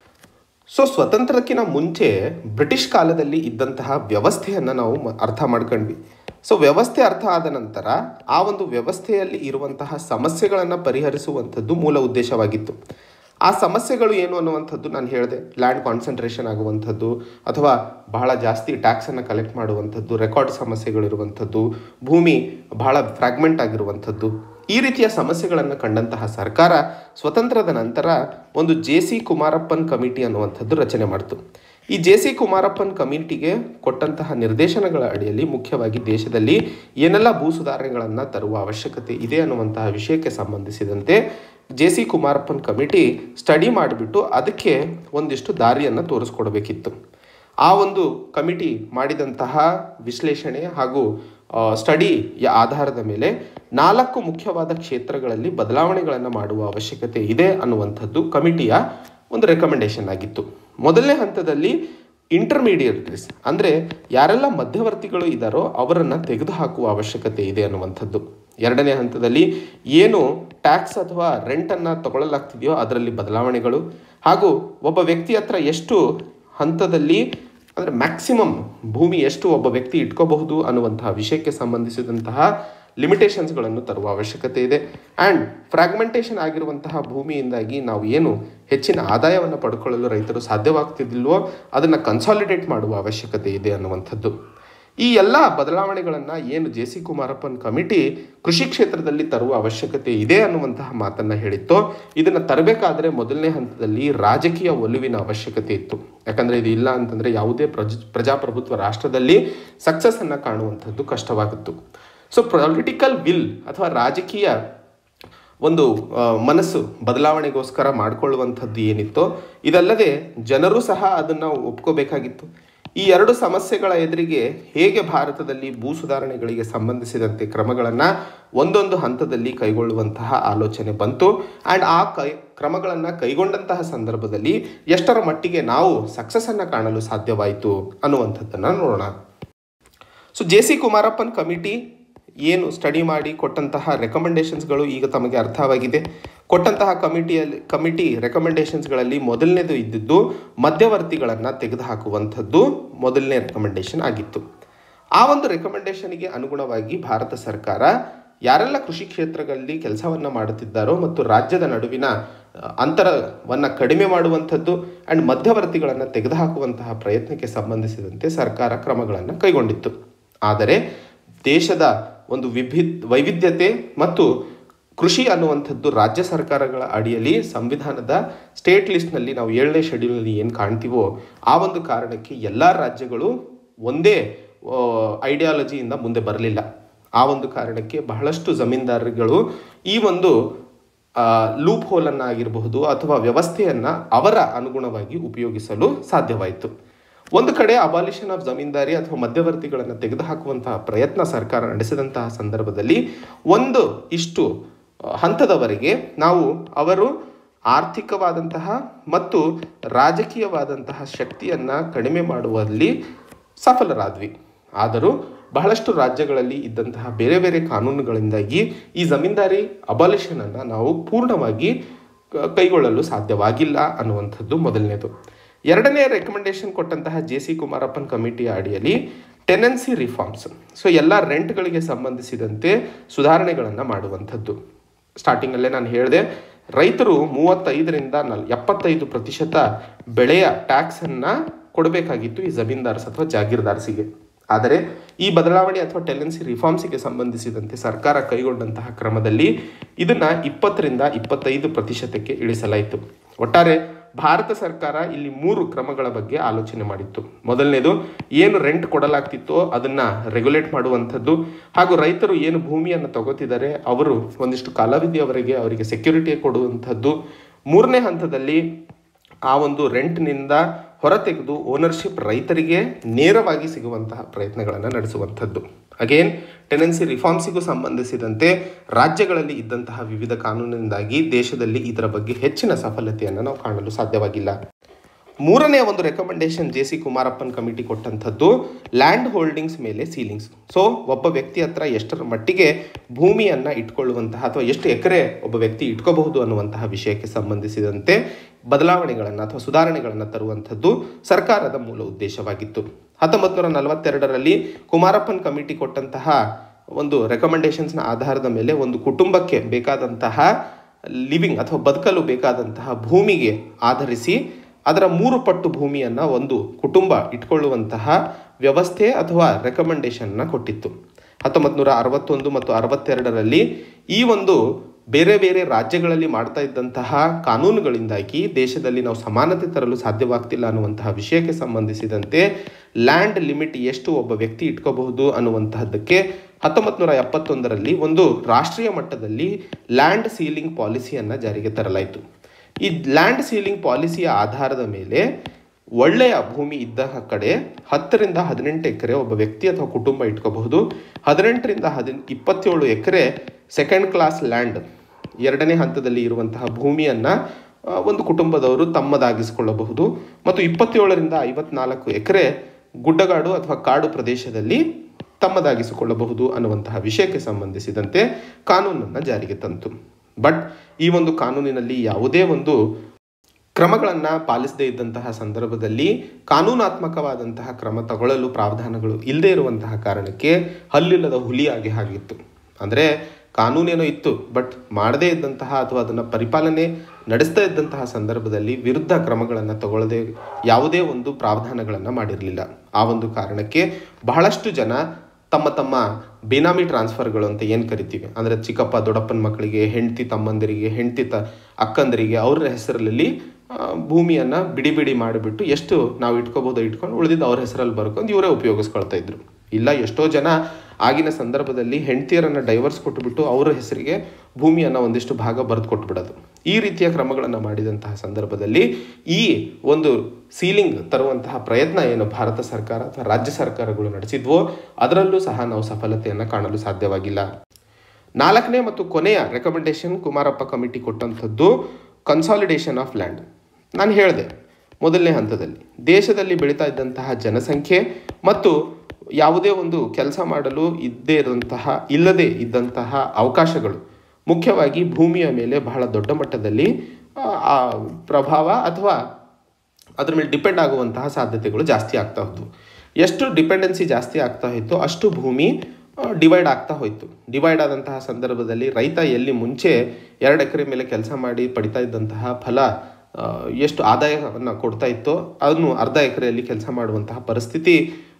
ಸೊ ಸ್ವತಂತ್ರಕ್ಕಿಂತ ಮುಂಚೆ ಬ್ರಿಟಿಷ್ ಕಾಲದಲ್ಲಿ ಇದ್ದಂತಹ ವ್ಯವಸ್ಥೆಯನ್ನು ನಾವು ಅರ್ಥ ಮಾಡ್ಕೊಂಡ್ವಿ ಸೊ ವ್ಯವಸ್ಥೆ ಅರ್ಥ ಆದ ನಂತರ ಆ ಒಂದು ವ್ಯವಸ್ಥೆಯಲ್ಲಿ ಇರುವಂತಹ ಸಮಸ್ಯೆಗಳನ್ನು ಪರಿಹರಿಸುವಂಥದ್ದು ಮೂಲ ಉದ್ದೇಶವಾಗಿತ್ತು ಆ ಸಮಸ್ಯೆಗಳು ಏನು ಅನ್ನುವಂಥದ್ದು ನಾನು ಹೇಳಿದೆ ಲ್ಯಾಂಡ್ ಕಾನ್ಸಂಟ್ರೇಷನ್ ಆಗುವಂಥದ್ದು ಅಥವಾ ಬಹಳ ಜಾಸ್ತಿ ಟ್ಯಾಕ್ಸನ್ನು ಕಲೆಕ್ಟ್ ಮಾಡುವಂಥದ್ದು ರೆಕಾರ್ಡ್ ಸಮಸ್ಯೆಗಳಿರುವಂಥದ್ದು ಭೂಮಿ ಬಹಳ ಫ್ರಾಗ್ಮೆಂಟ್ ಆಗಿರುವಂಥದ್ದು ಈ ರೀತಿಯ ಸಮಸ್ಯೆಗಳನ್ನು ಕಂಡಂತಹ ಸರ್ಕಾರ ಸ್ವತಂತ್ರದ ನಂತರ ಒಂದು ಜೆ ಸಿ ಕುಮಾರಪ್ಪನ್ ಕಮಿಟಿ ಅನ್ನುವಂಥದ್ದು ರಚನೆ ಮಾಡಿತು ಈ ಜೆ ಸಿ ಕುಮಾರಪ್ಪನ್ ಕಮಿಟಿಗೆ ಕೊಟ್ಟಂತಹ ನಿರ್ದೇಶನಗಳ ಅಡಿಯಲ್ಲಿ ಮುಖ್ಯವಾಗಿ ದೇಶದಲ್ಲಿ ಏನೆಲ್ಲ ಭೂ ಸುಧಾರಣೆಗಳನ್ನು ತರುವ ಅವಶ್ಯಕತೆ ಇದೆ ಅನ್ನುವಂತಹ ವಿಷಯಕ್ಕೆ ಸಂಬಂಧಿಸಿದಂತೆ J C Kumarappan committee study ಮಾಡಿಬಿಟ್ಟು ಅದಕ್ಕೆ ಒಂದಿಷ್ಟು ದಾರಿಯನ್ನು ತೋರಿಸ್ಕೊಡ್ಬೇಕಿತ್ತು ಆ ಒಂದು ಕಮಿಟಿ ಮಾಡಿದಂತಹ ವಿಶ್ಲೇಷಣೆ ಹಾಗೂ ಸ್ಟಡಿಯ ಆಧಾರದ ಮೇಲೆ ನಾಲ್ಕು ಮುಖ್ಯವಾದ ಕ್ಷೇತ್ರಗಳಲ್ಲಿ ಬದಲಾವಣೆಗಳನ್ನು ಮಾಡುವ ಅವಶ್ಯಕತೆ ಇದೆ ಅನ್ನುವಂಥದ್ದು ಕಮಿಟಿಯ ಒಂದು ರೆಕಮೆಂಡೇಶನ್ ಆಗಿತ್ತು ಮೊದಲನೇ ಹಂತದಲ್ಲಿ ಇಂಟರ್ಮೀಡಿಯೇಟ್ರೀಸ್ ಅಂದರೆ ಯಾರೆಲ್ಲ ಮಧ್ಯವರ್ತಿಗಳು ಇದ್ದಾರೋ ಅವರನ್ನು ತೆಗೆದುಹಾಕುವ ಅವಶ್ಯಕತೆ ಇದೆ ಅನ್ನುವಂಥದ್ದು ಎರಡನೇ ಹಂತದಲ್ಲಿ ಏನು ಟ್ಯಾಕ್ಸ್ ಅಥವಾ ರೆಂಟನ್ನು ತಗೊಳ್ಳಲಾಗ್ತಿದೆಯೋ ಅದರಲ್ಲಿ ಬದಲಾವಣೆಗಳು ಹಾಗೂ ಒಬ್ಬ ವ್ಯಕ್ತಿ ಹತ್ರ ಎಷ್ಟು ಹಂತದಲ್ಲಿ ಅಂದರೆ ಮ್ಯಾಕ್ಸಿಮಮ್ ಭೂಮಿ ಎಷ್ಟು ಒಬ್ಬ ವ್ಯಕ್ತಿ ಇಟ್ಕೋಬಹುದು ಅನ್ನುವಂತಹ ವಿಷಯಕ್ಕೆ ಸಂಬಂಧಿಸಿದಂತಹ ಲಿಮಿಟೇಷನ್ಸ್ಗಳನ್ನು ತರುವ ಅವಶ್ಯಕತೆ ಇದೆ ಆ್ಯಂಡ್ ಫ್ರಾಗ್ಮೆಂಟೇಷನ್ ಆಗಿರುವಂತಹ ಭೂಮಿಯಿಂದಾಗಿ ನಾವು ಏನು ಹೆಚ್ಚಿನ ಆದಾಯವನ್ನು ಪಡ್ಕೊಳ್ಳಲು ರೈತರು ಸಾಧ್ಯವಾಗ್ತಿದ್ದಿಲ್ವೋ ಅದನ್ನು ಕನ್ಸಾಲಿಡೇಟ್ ಮಾಡುವ ಅವಶ್ಯಕತೆ ಇದೆ ಅನ್ನುವಂಥದ್ದು ಈ ಎಲ್ಲ ಬದಲಾವಣೆಗಳನ್ನು ಏನು ಜೆ ಸಿ ಕುಮಾರಪ್ಪನ್ ಕಮಿಟಿ ಕೃಷಿ ಕ್ಷೇತ್ರದಲ್ಲಿ ತರುವ ಅವಶ್ಯಕತೆ ಇದೆ ಅನ್ನುವಂತಹ ಮಾತನ್ನು ಹೇಳಿತ್ತು ಇದನ್ನು ತರಬೇಕಾದ್ರೆ ಮೊದಲನೇ ಹಂತದಲ್ಲಿ ರಾಜಕೀಯ ಒಲುವಿನ ಅವಶ್ಯಕತೆ ಇತ್ತು ಯಾಕಂದರೆ ಇದು ಇಲ್ಲ ಅಂತಂದರೆ ಯಾವುದೇ ಪ್ರಜ ಪ್ರಜಾಪ್ರಭುತ್ವ ರಾಷ್ಟ್ರದಲ್ಲಿ ಸಕ್ಸಸ್ಸನ್ನು ಕಾಣುವಂಥದ್ದು ಕಷ್ಟವಾಗಿತ್ತು ಸೊ ಪೊಲಿಟಿಕಲ್ ವಿಲ್ ಅಥವಾ ರಾಜಕೀಯ ಒಂದು ಆ, ಮನಸ್ಸು ಬದಲಾವಣೆಗೋಸ್ಕರ ಮಾಡಿಕೊಳ್ಳುವಂಥದ್ದು ಏನಿತ್ತೋ ಇದಲ್ಲದೆ ಜನರು ಸಹ ಅದನ್ನು ಒಪ್ಕೋಬೇಕಾಗಿತ್ತು ಈ ಎರಡು ಸಮಸ್ಯೆಗಳ ಎದುರಿಗೆ ಹೇಗೆ ಭಾರತದಲ್ಲಿ ಭೂ ಸುಧಾರಣೆಗಳಿಗೆ ಸಂಬಂಧಿಸಿದಂತೆ ಕ್ರಮಗಳನ್ನು ಒಂದೊಂದು ಹಂತದಲ್ಲಿ ಕೈಗೊಳ್ಳುವಂತಹ ಆಲೋಚನೆ ಬಂತು ಆ್ಯಂಡ್ ಆ ಕೈ ಕ್ರಮಗಳನ್ನು ಕೈಗೊಂಡಂತಹ ಸಂದರ್ಭದಲ್ಲಿ ಎಷ್ಟರ ಮಟ್ಟಿಗೆ ನಾವು ಸಕ್ಸಸ್ಸನ್ನು ಕಾಣಲು ಸಾಧ್ಯವಾಯಿತು ಅನ್ನುವಂಥದ್ದನ್ನು ನೋಡೋಣ so J C Kumarappan committee ಏನು ಸ್ಟಡಿ ಮಾಡಿ ಕೊಟ್ಟಂತಹ ರೆಕಮೆಂಡೇಷನ್ಸ್ಗಳು ಈಗ ತಮಗೆ ಅರ್ಥವಾಗಿದೆ ಕೊಟ್ಟಂತಹ ಕಮಿಟಿಯಲ್ಲಿ ಕಮಿಟಿ ರೆಕಮೆಂಡೇಷನ್ಸ್ಗಳಲ್ಲಿ ಮೊದಲನೇದು ಇದ್ದಿದ್ದು ಮಧ್ಯವರ್ತಿಗಳನ್ನು ತೆಗೆದುಹಾಕುವಂಥದ್ದು ಮೊದಲನೇ ರೆಕಮೆಂಡೇಷನ್ ಆಗಿತ್ತು ಆ ಒಂದು ರೆಕಮೆಂಡೇಷನ್ಗೆ ಅನುಗುಣವಾಗಿ ಭಾರತ ಸರ್ಕಾರ ಯಾರೆಲ್ಲ ಕೃಷಿ ಕ್ಷೇತ್ರಗಳಲ್ಲಿ ಕೆಲಸವನ್ನು ಮಾಡುತ್ತಿದ್ದಾರೋ ಮತ್ತು ರಾಜ್ಯದ ನಡುವಿನ ಅಹ್, ಅಂತರವನ್ನು ಕಡಿಮೆ ಮಾಡುವಂಥದ್ದು ಆ್ಯಂಡ್ ಮಧ್ಯವರ್ತಿಗಳನ್ನು ತೆಗೆದುಹಾಕುವಂತಹ ಪ್ರಯತ್ನಕ್ಕೆ ಸಂಬಂಧಿಸಿದಂತೆ ಸರ್ಕಾರ ಕ್ರಮಗಳನ್ನು ಕೈಗೊಂಡಿತ್ತು ಆದರೆ ದೇಶದ ಒಂದು ವಿಭಿ ವೈವಿಧ್ಯತೆ ಮತ್ತು ಕೃಷಿ ಅನ್ನುವಂಥದ್ದು ರಾಜ್ಯ ಸರ್ಕಾರಗಳ ಅಡಿಯಲ್ಲಿ ಸಂವಿಧಾನದ ಸ್ಟೇಟ್ ಲಿಸ್ಟ್ನಲ್ಲಿ ನಾವು ಏಳನೇ ಶೆಡ್ಯೂಲ್ನಲ್ಲಿ ಏನು ಕಾಣ್ತೀವೋ ಆ ಒಂದು ಕಾರಣಕ್ಕೆ ಎಲ್ಲ ರಾಜ್ಯಗಳು ಒಂದೇ ಐಡಿಯಾಲಜಿಯಿಂದ ಮುಂದೆ ಬರಲಿಲ್ಲ ಆ ಒಂದು ಕಾರಣಕ್ಕೆ ಬಹಳಷ್ಟು ಜಮೀನ್ದಾರರುಗಳು ಈ ಒಂದು ಲೂಪ್ ಹೋಲನ್ನು ಆಗಿರಬಹುದು ಅಥವಾ ವ್ಯವಸ್ಥೆಯನ್ನು ಅವರ ಅನುಗುಣವಾಗಿ ಉಪಯೋಗಿಸಲು ಸಾಧ್ಯವಾಯಿತು ಒಂದು ಕಡೆ ಅಬಾಲಿಷನ್ ಆಫ್ ಜಮೀನ್ದಾರಿ ಅಥವಾ ಮಧ್ಯವರ್ತಿಗಳನ್ನು ತೆಗೆದುಹಾಕುವಂತಹ ಪ್ರಯತ್ನ ಸರ್ಕಾರ ನಡೆಸಿದಂತಹ ಸಂದರ್ಭದಲ್ಲಿ ಒಂದು ಇಷ್ಟು ಆ, ಹಂತದವರೆಗೆ ನಾವು ಅವರು ಆರ್ಥಿಕವಾದಂತಹ ಮತ್ತು ರಾಜಕೀಯವಾದಂತಹ ಶಕ್ತಿಯನ್ನು ಕಡಿಮೆ ಮಾಡುವಲ್ಲಿ ಸಫಲರಾದ್ವಿ ಆದರೂ ಬಹಳಷ್ಟು ರಾಜ್ಯಗಳಲ್ಲಿ ಇದ್ದಂತಹ ಬೇರೆ ಬೇರೆ ಕಾನೂನುಗಳಿಂದಾಗಿ ಈ ಜಮೀನ್ದಾರಿ ಅಬಾಲಿಷನನ್ನು ನಾವು ಪೂರ್ಣವಾಗಿ ಕ- ಕೈಗೊಳ್ಳಲು ಸಾಧ್ಯವಾಗಿಲ್ಲ ಅನ್ನುವಂಥದ್ದು ಮೊದಲನೇದು ಎರಡನೇ ರೆಕಮೆಂಡೇಶನ್ ಕೊಟ್ಟಂತಹ ಜೆ ಸಿ ಕುಮಾರಪ್ಪನ್ ಕಮಿಟಿಯ ಅಡಿಯಲ್ಲಿ ಟೆನೆನ್ಸಿ ರಿಫಾರ್ಮ್ಸ್ ಸೊ ಎಲ್ಲ ರೆಂಟ್ಗಳಿಗೆ ಸಂಬಂಧಿಸಿದಂತೆ ಸುಧಾರಣೆಗಳನ್ನು ಮಾಡುವಂಥದ್ದು ಸ್ಟಾರ್ಟಿಂಗಲ್ಲೇ ನಾನು ಹೇಳಿದೆ ರೈತರು ಮೂವತ್ತೈದರಿಂದ ನಲ್ ಎಪ್ಪತ್ತೈದು ಪ್ರತಿಶತ ಬೆಳೆಯ ಟ್ಯಾಕ್ಸನ್ನು ಕೊಡಬೇಕಾಗಿತ್ತು ಈ ಜಮೀನ್ದಾರ್ಸ್ ಅಥವಾ ಜಾಗೀರ್ದಾರ್ಸಿಗೆ ಆದರೆ ಈ ಬದಲಾವಣೆ ಅಥವಾ ಟೆಲೆನ್ಸಿ ರಿಫಾರ್ಮ್ಸಿಗೆ ಸಂಬಂಧಿಸಿದಂತೆ ಸರ್ಕಾರ ಕೈಗೊಂಡಂತಹ ಕ್ರಮದಲ್ಲಿ ಇದನ್ನು ಇಪ್ಪತ್ತರಿಂದ ಇಪ್ಪತ್ತೈದು ಪ್ರತಿಶತಕ್ಕೆ ಇಳಿಸಲಾಯಿತು ಒಟ್ಟಾರೆ ಭಾರತ ಸರ್ಕಾರ ಇಲ್ಲಿ ಮೂರು ಕ್ರಮಗಳ ಬಗ್ಗೆ ಆಲೋಚನೆ ಮಾಡಿತ್ತು ಮೊದಲನೇದು ಏನು ರೆಂಟ್ ಕೊಡಲಾಗ್ತಿತ್ತೋ ಅದನ್ನು ರೆಗ್ಯುಲೇಟ್ ಮಾಡುವಂಥದ್ದು ಹಾಗೂ ರೈತರು ಏನು ಭೂಮಿಯನ್ನು ತಗೋತಿದ್ದಾರೆ ಅವರು ಒಂದಿಷ್ಟು ಕಾಲಾವಧಿಯವರೆಗೆ ಅವರಿಗೆ ಸೆಕ್ಯೂರಿಟಿ ಕೊಡುವಂಥದ್ದು ಮೂರನೇ ಹಂತದಲ್ಲಿ ಆ ಒಂದು ರೆಂಟ್ನಿಂದ ಹೊರತೆಗೆದು ಓನರ್ಶಿಪ್ ರೈತರಿಗೆ ನೇರವಾಗಿ ಸಿಗುವಂತಹ ಪ್ರಯತ್ನಗಳನ್ನು ನಡೆಸುವಂಥದ್ದು ಅಗೇನ್ ಟೆನೆನ್ಸಿ ರಿಫಾರ್ಮ್ಸಿಗೂ ಸಂಬಂಧಿಸಿದಂತೆ ರಾಜ್ಯಗಳಲ್ಲಿ ಇದ್ದಂತಹ ವಿವಿಧ ಕಾನೂನಿನಿಂದಾಗಿ ದೇಶದಲ್ಲಿ ಇದರ ಬಗ್ಗೆ ಹೆಚ್ಚಿನ ಸಫಲತೆಯನ್ನು ನಾವು ಕಾಣಲು ಸಾಧ್ಯವಾಗಿಲ್ಲ ಮೂರನೇ ಒಂದು recommendation J C Kumarappan committee ಕೊಟ್ಟಂಥದ್ದು ಲ್ಯಾಂಡ್ ಹೋಲ್ಡಿಂಗ್ಸ್ ಮೇಲೆ ಸೀಲಿಂಗ್ಸ್ ಸೊ ಒಬ್ಬ ವ್ಯಕ್ತಿ ಹತ್ರ ಎಷ್ಟರ ಮಟ್ಟಿಗೆ ಭೂಮಿಯನ್ನು ಇಟ್ಕೊಳ್ಳುವಂತಹ ಅಥವಾ ಎಷ್ಟು ಎಕರೆ ಒಬ್ಬ ವ್ಯಕ್ತಿ ಇಟ್ಕೋಬಹುದು ಅನ್ನುವಂತಹ ವಿಷಯಕ್ಕೆ ಸಂಬಂಧಿಸಿದಂತೆ ಬದಲಾವಣೆಗಳನ್ನು ಅಥವಾ ಸುಧಾರಣೆಗಳನ್ನು ತರುವಂಥದ್ದು ಸರ್ಕಾರದ ಮೂಲ ಉದ್ದೇಶವಾಗಿತ್ತು ಹತ್ತೊಂಬತ್ತು ನೂರ ನಲವತ್ತೆರಡರಲ್ಲಿ ಕುಮಾರಪ್ಪನ್ ಕಮಿಟಿ ಕೊಟ್ಟಂತಹ ಒಂದು ರೆಕಮೆಂಡೇಶನ್ಸ್ನ ಆಧಾರದ ಮೇಲೆ ಒಂದು ಕುಟುಂಬಕ್ಕೆ ಬೇಕಾದಂತಹ ಲಿವಿಂಗ್ ಅಥವಾ ಬದುಕಲು ಬೇಕಾದಂತಹ ಭೂಮಿಗೆ ಆಧರಿಸಿ ಅದರ ಮೂರು ಪಟ್ಟು ಭೂಮಿಯನ್ನು ಒಂದು ಕುಟುಂಬ ಇಟ್ಕೊಳ್ಳುವಂತಹ ವ್ಯವಸ್ಥೆ ಅಥವಾ ರೆಕಮೆಂಡೇಶನ್ನ ಕೊಟ್ಟಿತ್ತು ಹತ್ತೊಂಬತ್ತು ನೂರ ಅರವತ್ತೊಂದು ಮತ್ತು ಅರವತ್ತೆರಡರಲ್ಲಿ ಈ ಒಂದು ಬೇರೆ ಬೇರೆ ರಾಜ್ಯಗಳಲ್ಲಿ ಮಾಡ್ತಾ ಇದ್ದಂತಹ ಕಾನೂನುಗಳಿಂದಾಗಿ ದೇಶದಲ್ಲಿ ನಾವು ಸಮಾನತೆ ತರಲು ಸಾಧ್ಯವಾಗ್ತಿಲ್ಲ ಅನ್ನುವಂತಹ ವಿಷಯಕ್ಕೆ ಸಂಬಂಧಿಸಿದಂತೆ ಲ್ಯಾಂಡ್ ಲಿಮಿಟ್ ಎಷ್ಟು ಒಬ್ಬ ವ್ಯಕ್ತಿ ಇಟ್ಕೋಬಹುದು ಅನ್ನುವಂತಹದ್ದಕ್ಕೆ ಹತ್ತೊಂಬತ್ತು ನೂರ ಎಪ್ಪತ್ತೊಂದರಲ್ಲಿ ಒಂದು ರಾಷ್ಟ್ರೀಯ ಮಟ್ಟದಲ್ಲಿ ಲ್ಯಾಂಡ್ ಸೀಲಿಂಗ್ ಪಾಲಿಸಿಯನ್ನು ಜಾರಿಗೆ ತರಲಾಯಿತು ಈ ಲ್ಯಾಂಡ್ ಸೀಲಿಂಗ್ ಪಾಲಿಸಿಯ ಆಧಾರದ ಮೇಲೆ ಒಳ್ಳೆಯ ಭೂಮಿ ಇದ್ದ ಕಡೆ ಹತ್ತರಿಂದ ಹದಿನೆಂಟು ಎಕರೆ ಒಬ್ಬ ವ್ಯಕ್ತಿ ಅಥವಾ ಕುಟುಂಬ ಇಟ್ಕೋಬಹುದು ಹದಿನೆಂಟರಿಂದ ಹದಿನ ಇಪ್ಪತ್ತೇಳು ಎಕರೆ ಸೆಕೆಂಡ್ ಕ್ಲಾಸ್ ಲ್ಯಾಂಡ್ ಎರಡನೇ ಹಂತದಲ್ಲಿ ಇರುವಂತಹ ಭೂಮಿಯನ್ನು ಆ, ಒಂದು ಕುಟುಂಬದವರು ತಮ್ಮದಾಗಿಸಿಕೊಳ್ಳಬಹುದು ಮತ್ತು ಇಪ್ಪತ್ತೇಳರಿಂದ ಐವತ್ನಾಲ್ಕು ಎಕರೆ ಗುಡ್ಡಗಾಡು ಅಥವಾ ಕಾಡು ಪ್ರದೇಶದಲ್ಲಿ ತಮ್ಮದಾಗಿಸಿಕೊಳ್ಳಬಹುದು ಅನ್ನುವಂತಹ ವಿಷಯಕ್ಕೆ ಸಂಬಂಧಿಸಿದಂತೆ ಕಾನೂನನ್ನು ಜಾರಿಗೆ ತಂತು ಬಟ್ ಈ ಒಂದು ಕಾನೂನಿನಲ್ಲಿ ಯಾವುದೇ ಒಂದು ಕ್ರಮಗಳನ್ನು ಪಾಲಿಸದೇ ಇದ್ದಂತಹ ಸಂದರ್ಭದಲ್ಲಿ ಕಾನೂನಾತ್ಮಕವಾದಂತಹ ಕ್ರಮ ತಗೊಳ್ಳಲು ಪ್ರಾವಧಾನಗಳು ಇಲ್ಲದೇ ಇರುವಂತಹ ಕಾರಣಕ್ಕೆ ಹಲ್ಲಿಲ್ಲದ ಹುಲಿಯಾಗಿ ಆಗಿತ್ತು ಅಂದರೆ ಕಾನೂನೇನೋ ಇತ್ತು ಬಟ್ ಮಾಡದೇ ಇದ್ದಂತಹ ಅಥವಾ ಅದನ್ನು ಪರಿಪಾಲನೆ ನಡೆಸ್ತಾ ಇದ್ದಂತಹ ಸಂದರ್ಭದಲ್ಲಿ ವಿರುದ್ಧ ಕ್ರಮಗಳನ್ನು ತಗೊಳ್ಳದೆ ಯಾವುದೇ ಒಂದು ಪ್ರಾವಧಾನಗಳನ್ನು ಮಾಡಿರಲಿಲ್ಲ ಆ ಒಂದು ಕಾರಣಕ್ಕೆ ಬಹಳಷ್ಟು ಜನ ತಮ್ಮ ತಮ್ಮ ಬೇನಾಮಿ ಟ್ರಾನ್ಸ್ಫರ್ಗಳು ಅಂತ ಏನು ಕರಿತೀವಿ ಅಂದರೆ ಚಿಕ್ಕಪ್ಪ ದೊಡ್ಡಪ್ಪನ ಮಕ್ಕಳಿಗೆ ಹೆಂಡತಿ ತಮ್ಮಂದಿರಿಗೆ ಹೆಂಡತಿ ತ ಅಕ್ಕಂದರಿಗೆ ಅವ್ರ ಹೆಸರಲ್ಲಿ ಭೂಮಿಯನ್ನು ಬಿಡಿ ಬಿಡಿ ಮಾಡಿಬಿಟ್ಟು ಎಷ್ಟು ನಾವು ಇಟ್ಕೋಬೋದು ಇಟ್ಕೊಂಡು ಉಳಿದಿದ್ದು ಅವ್ರ ಹೆಸರಲ್ಲಿ ಬರ್ಕೊಂಡು ಇವರೇ ಉಪಯೋಗಿಸ್ಕೊಳ್ತಾ ಇದ್ರು ಇಲ್ಲ ಎಷ್ಟೋ ಜನ ಆಗಿನ ಸಂದರ್ಭದಲ್ಲಿ ಹೆಂಡತಿಯರನ್ನು ಡೈವರ್ಸ್ ಕೊಟ್ಟುಬಿಟ್ಟು ಅವರ ಹೆಸರಿಗೆ ಭೂಮಿಯನ್ನು ಒಂದಿಷ್ಟು ಭಾಗ ಬರೆದು ಕೊಟ್ಬಿಡೋದು ಈ ರೀತಿಯ ಕ್ರಮಗಳನ್ನು ಮಾಡಿದಂತಹ ಸಂದರ್ಭದಲ್ಲಿ ಈ ಒಂದು ಸೀಲಿಂಗ್ ತರುವಂತಹ ಪ್ರಯತ್ನ ಏನು ಭಾರತ ಸರ್ಕಾರ ಅಥವಾ ರಾಜ್ಯ ಸರ್ಕಾರಗಳು ನಡೆಸಿದ್ವೋ ಅದರಲ್ಲೂ ಸಹ ನಾವು ಸಫಲತೆಯನ್ನು ಕಾಣಲು ಸಾಧ್ಯವಾಗಿಲ್ಲ ನಾಲ್ಕನೇ ಮತ್ತು ಕೊನೆಯ ರೆಕಮೆಂಡೇಶನ್ ಕುಮಾರಪ್ಪ ಕಮಿಟಿ ಕೊಟ್ಟಂಥದ್ದು ಕನ್ಸಾಲಿಡೇಷನ್ ಆಫ್ ಲ್ಯಾಂಡ್ ನಾನು ಹೇಳಿದೆ ಮೊದಲನೇ ಹಂತದಲ್ಲಿ ದೇಶದಲ್ಲಿ ಬೆಳೀತಾ ಇದ್ದಂತಹ ಜನಸಂಖ್ಯೆ ಮತ್ತು ಯಾವುದೇ ಒಂದು ಕೆಲಸ ಮಾಡಲು ಇದ್ದೇ ಇರುವಂತಹ ಇಲ್ಲದೆ ಇದ್ದಂತಹ ಅವಕಾಶಗಳು ಮುಖ್ಯವಾಗಿ ಭೂಮಿಯ ಮೇಲೆ ಬಹಳ ದೊಡ್ಡ ಮಟ್ಟದಲ್ಲಿ ಆ, ಆ ಪ್ರಭಾವ ಅಥವಾ ಅದ್ರ ಮೇಲೆ ಡಿಪೆಂಡ್ ಆಗುವಂತಹ ಸಾಧ್ಯತೆಗಳು ಜಾಸ್ತಿ ಆಗ್ತಾ ಹೋದ್ವು ಎಷ್ಟು ಡಿಪೆಂಡೆನ್ಸಿ ಜಾಸ್ತಿ ಆಗ್ತಾ ಹೋಯಿತು ಅಷ್ಟು ಭೂಮಿ ಡಿವೈಡ್ ಆಗ್ತಾ ಹೋಯಿತು ಡಿವೈಡ್ ಆದಂತಹ ಸಂದರ್ಭದಲ್ಲಿ ರೈತ ಎಲ್ಲಿ ಮುಂಚೆ ಎರಡು ಎಕರೆ ಮೇಲೆ ಕೆಲಸ ಮಾಡಿ ಪಡಿತಾ ಇದ್ದಂತಹ ಫಲ ಆ, ಎಷ್ಟು ಆದಾಯವನ್ನು ಕೊಡ್ತಾ ಇತ್ತೋ ಅದನ್ನು ಅರ್ಧ ಎಕರೆಯಲ್ಲಿ ಕೆಲಸ ಮಾಡುವಂತಹ ಪರಿಸ್ಥಿತಿ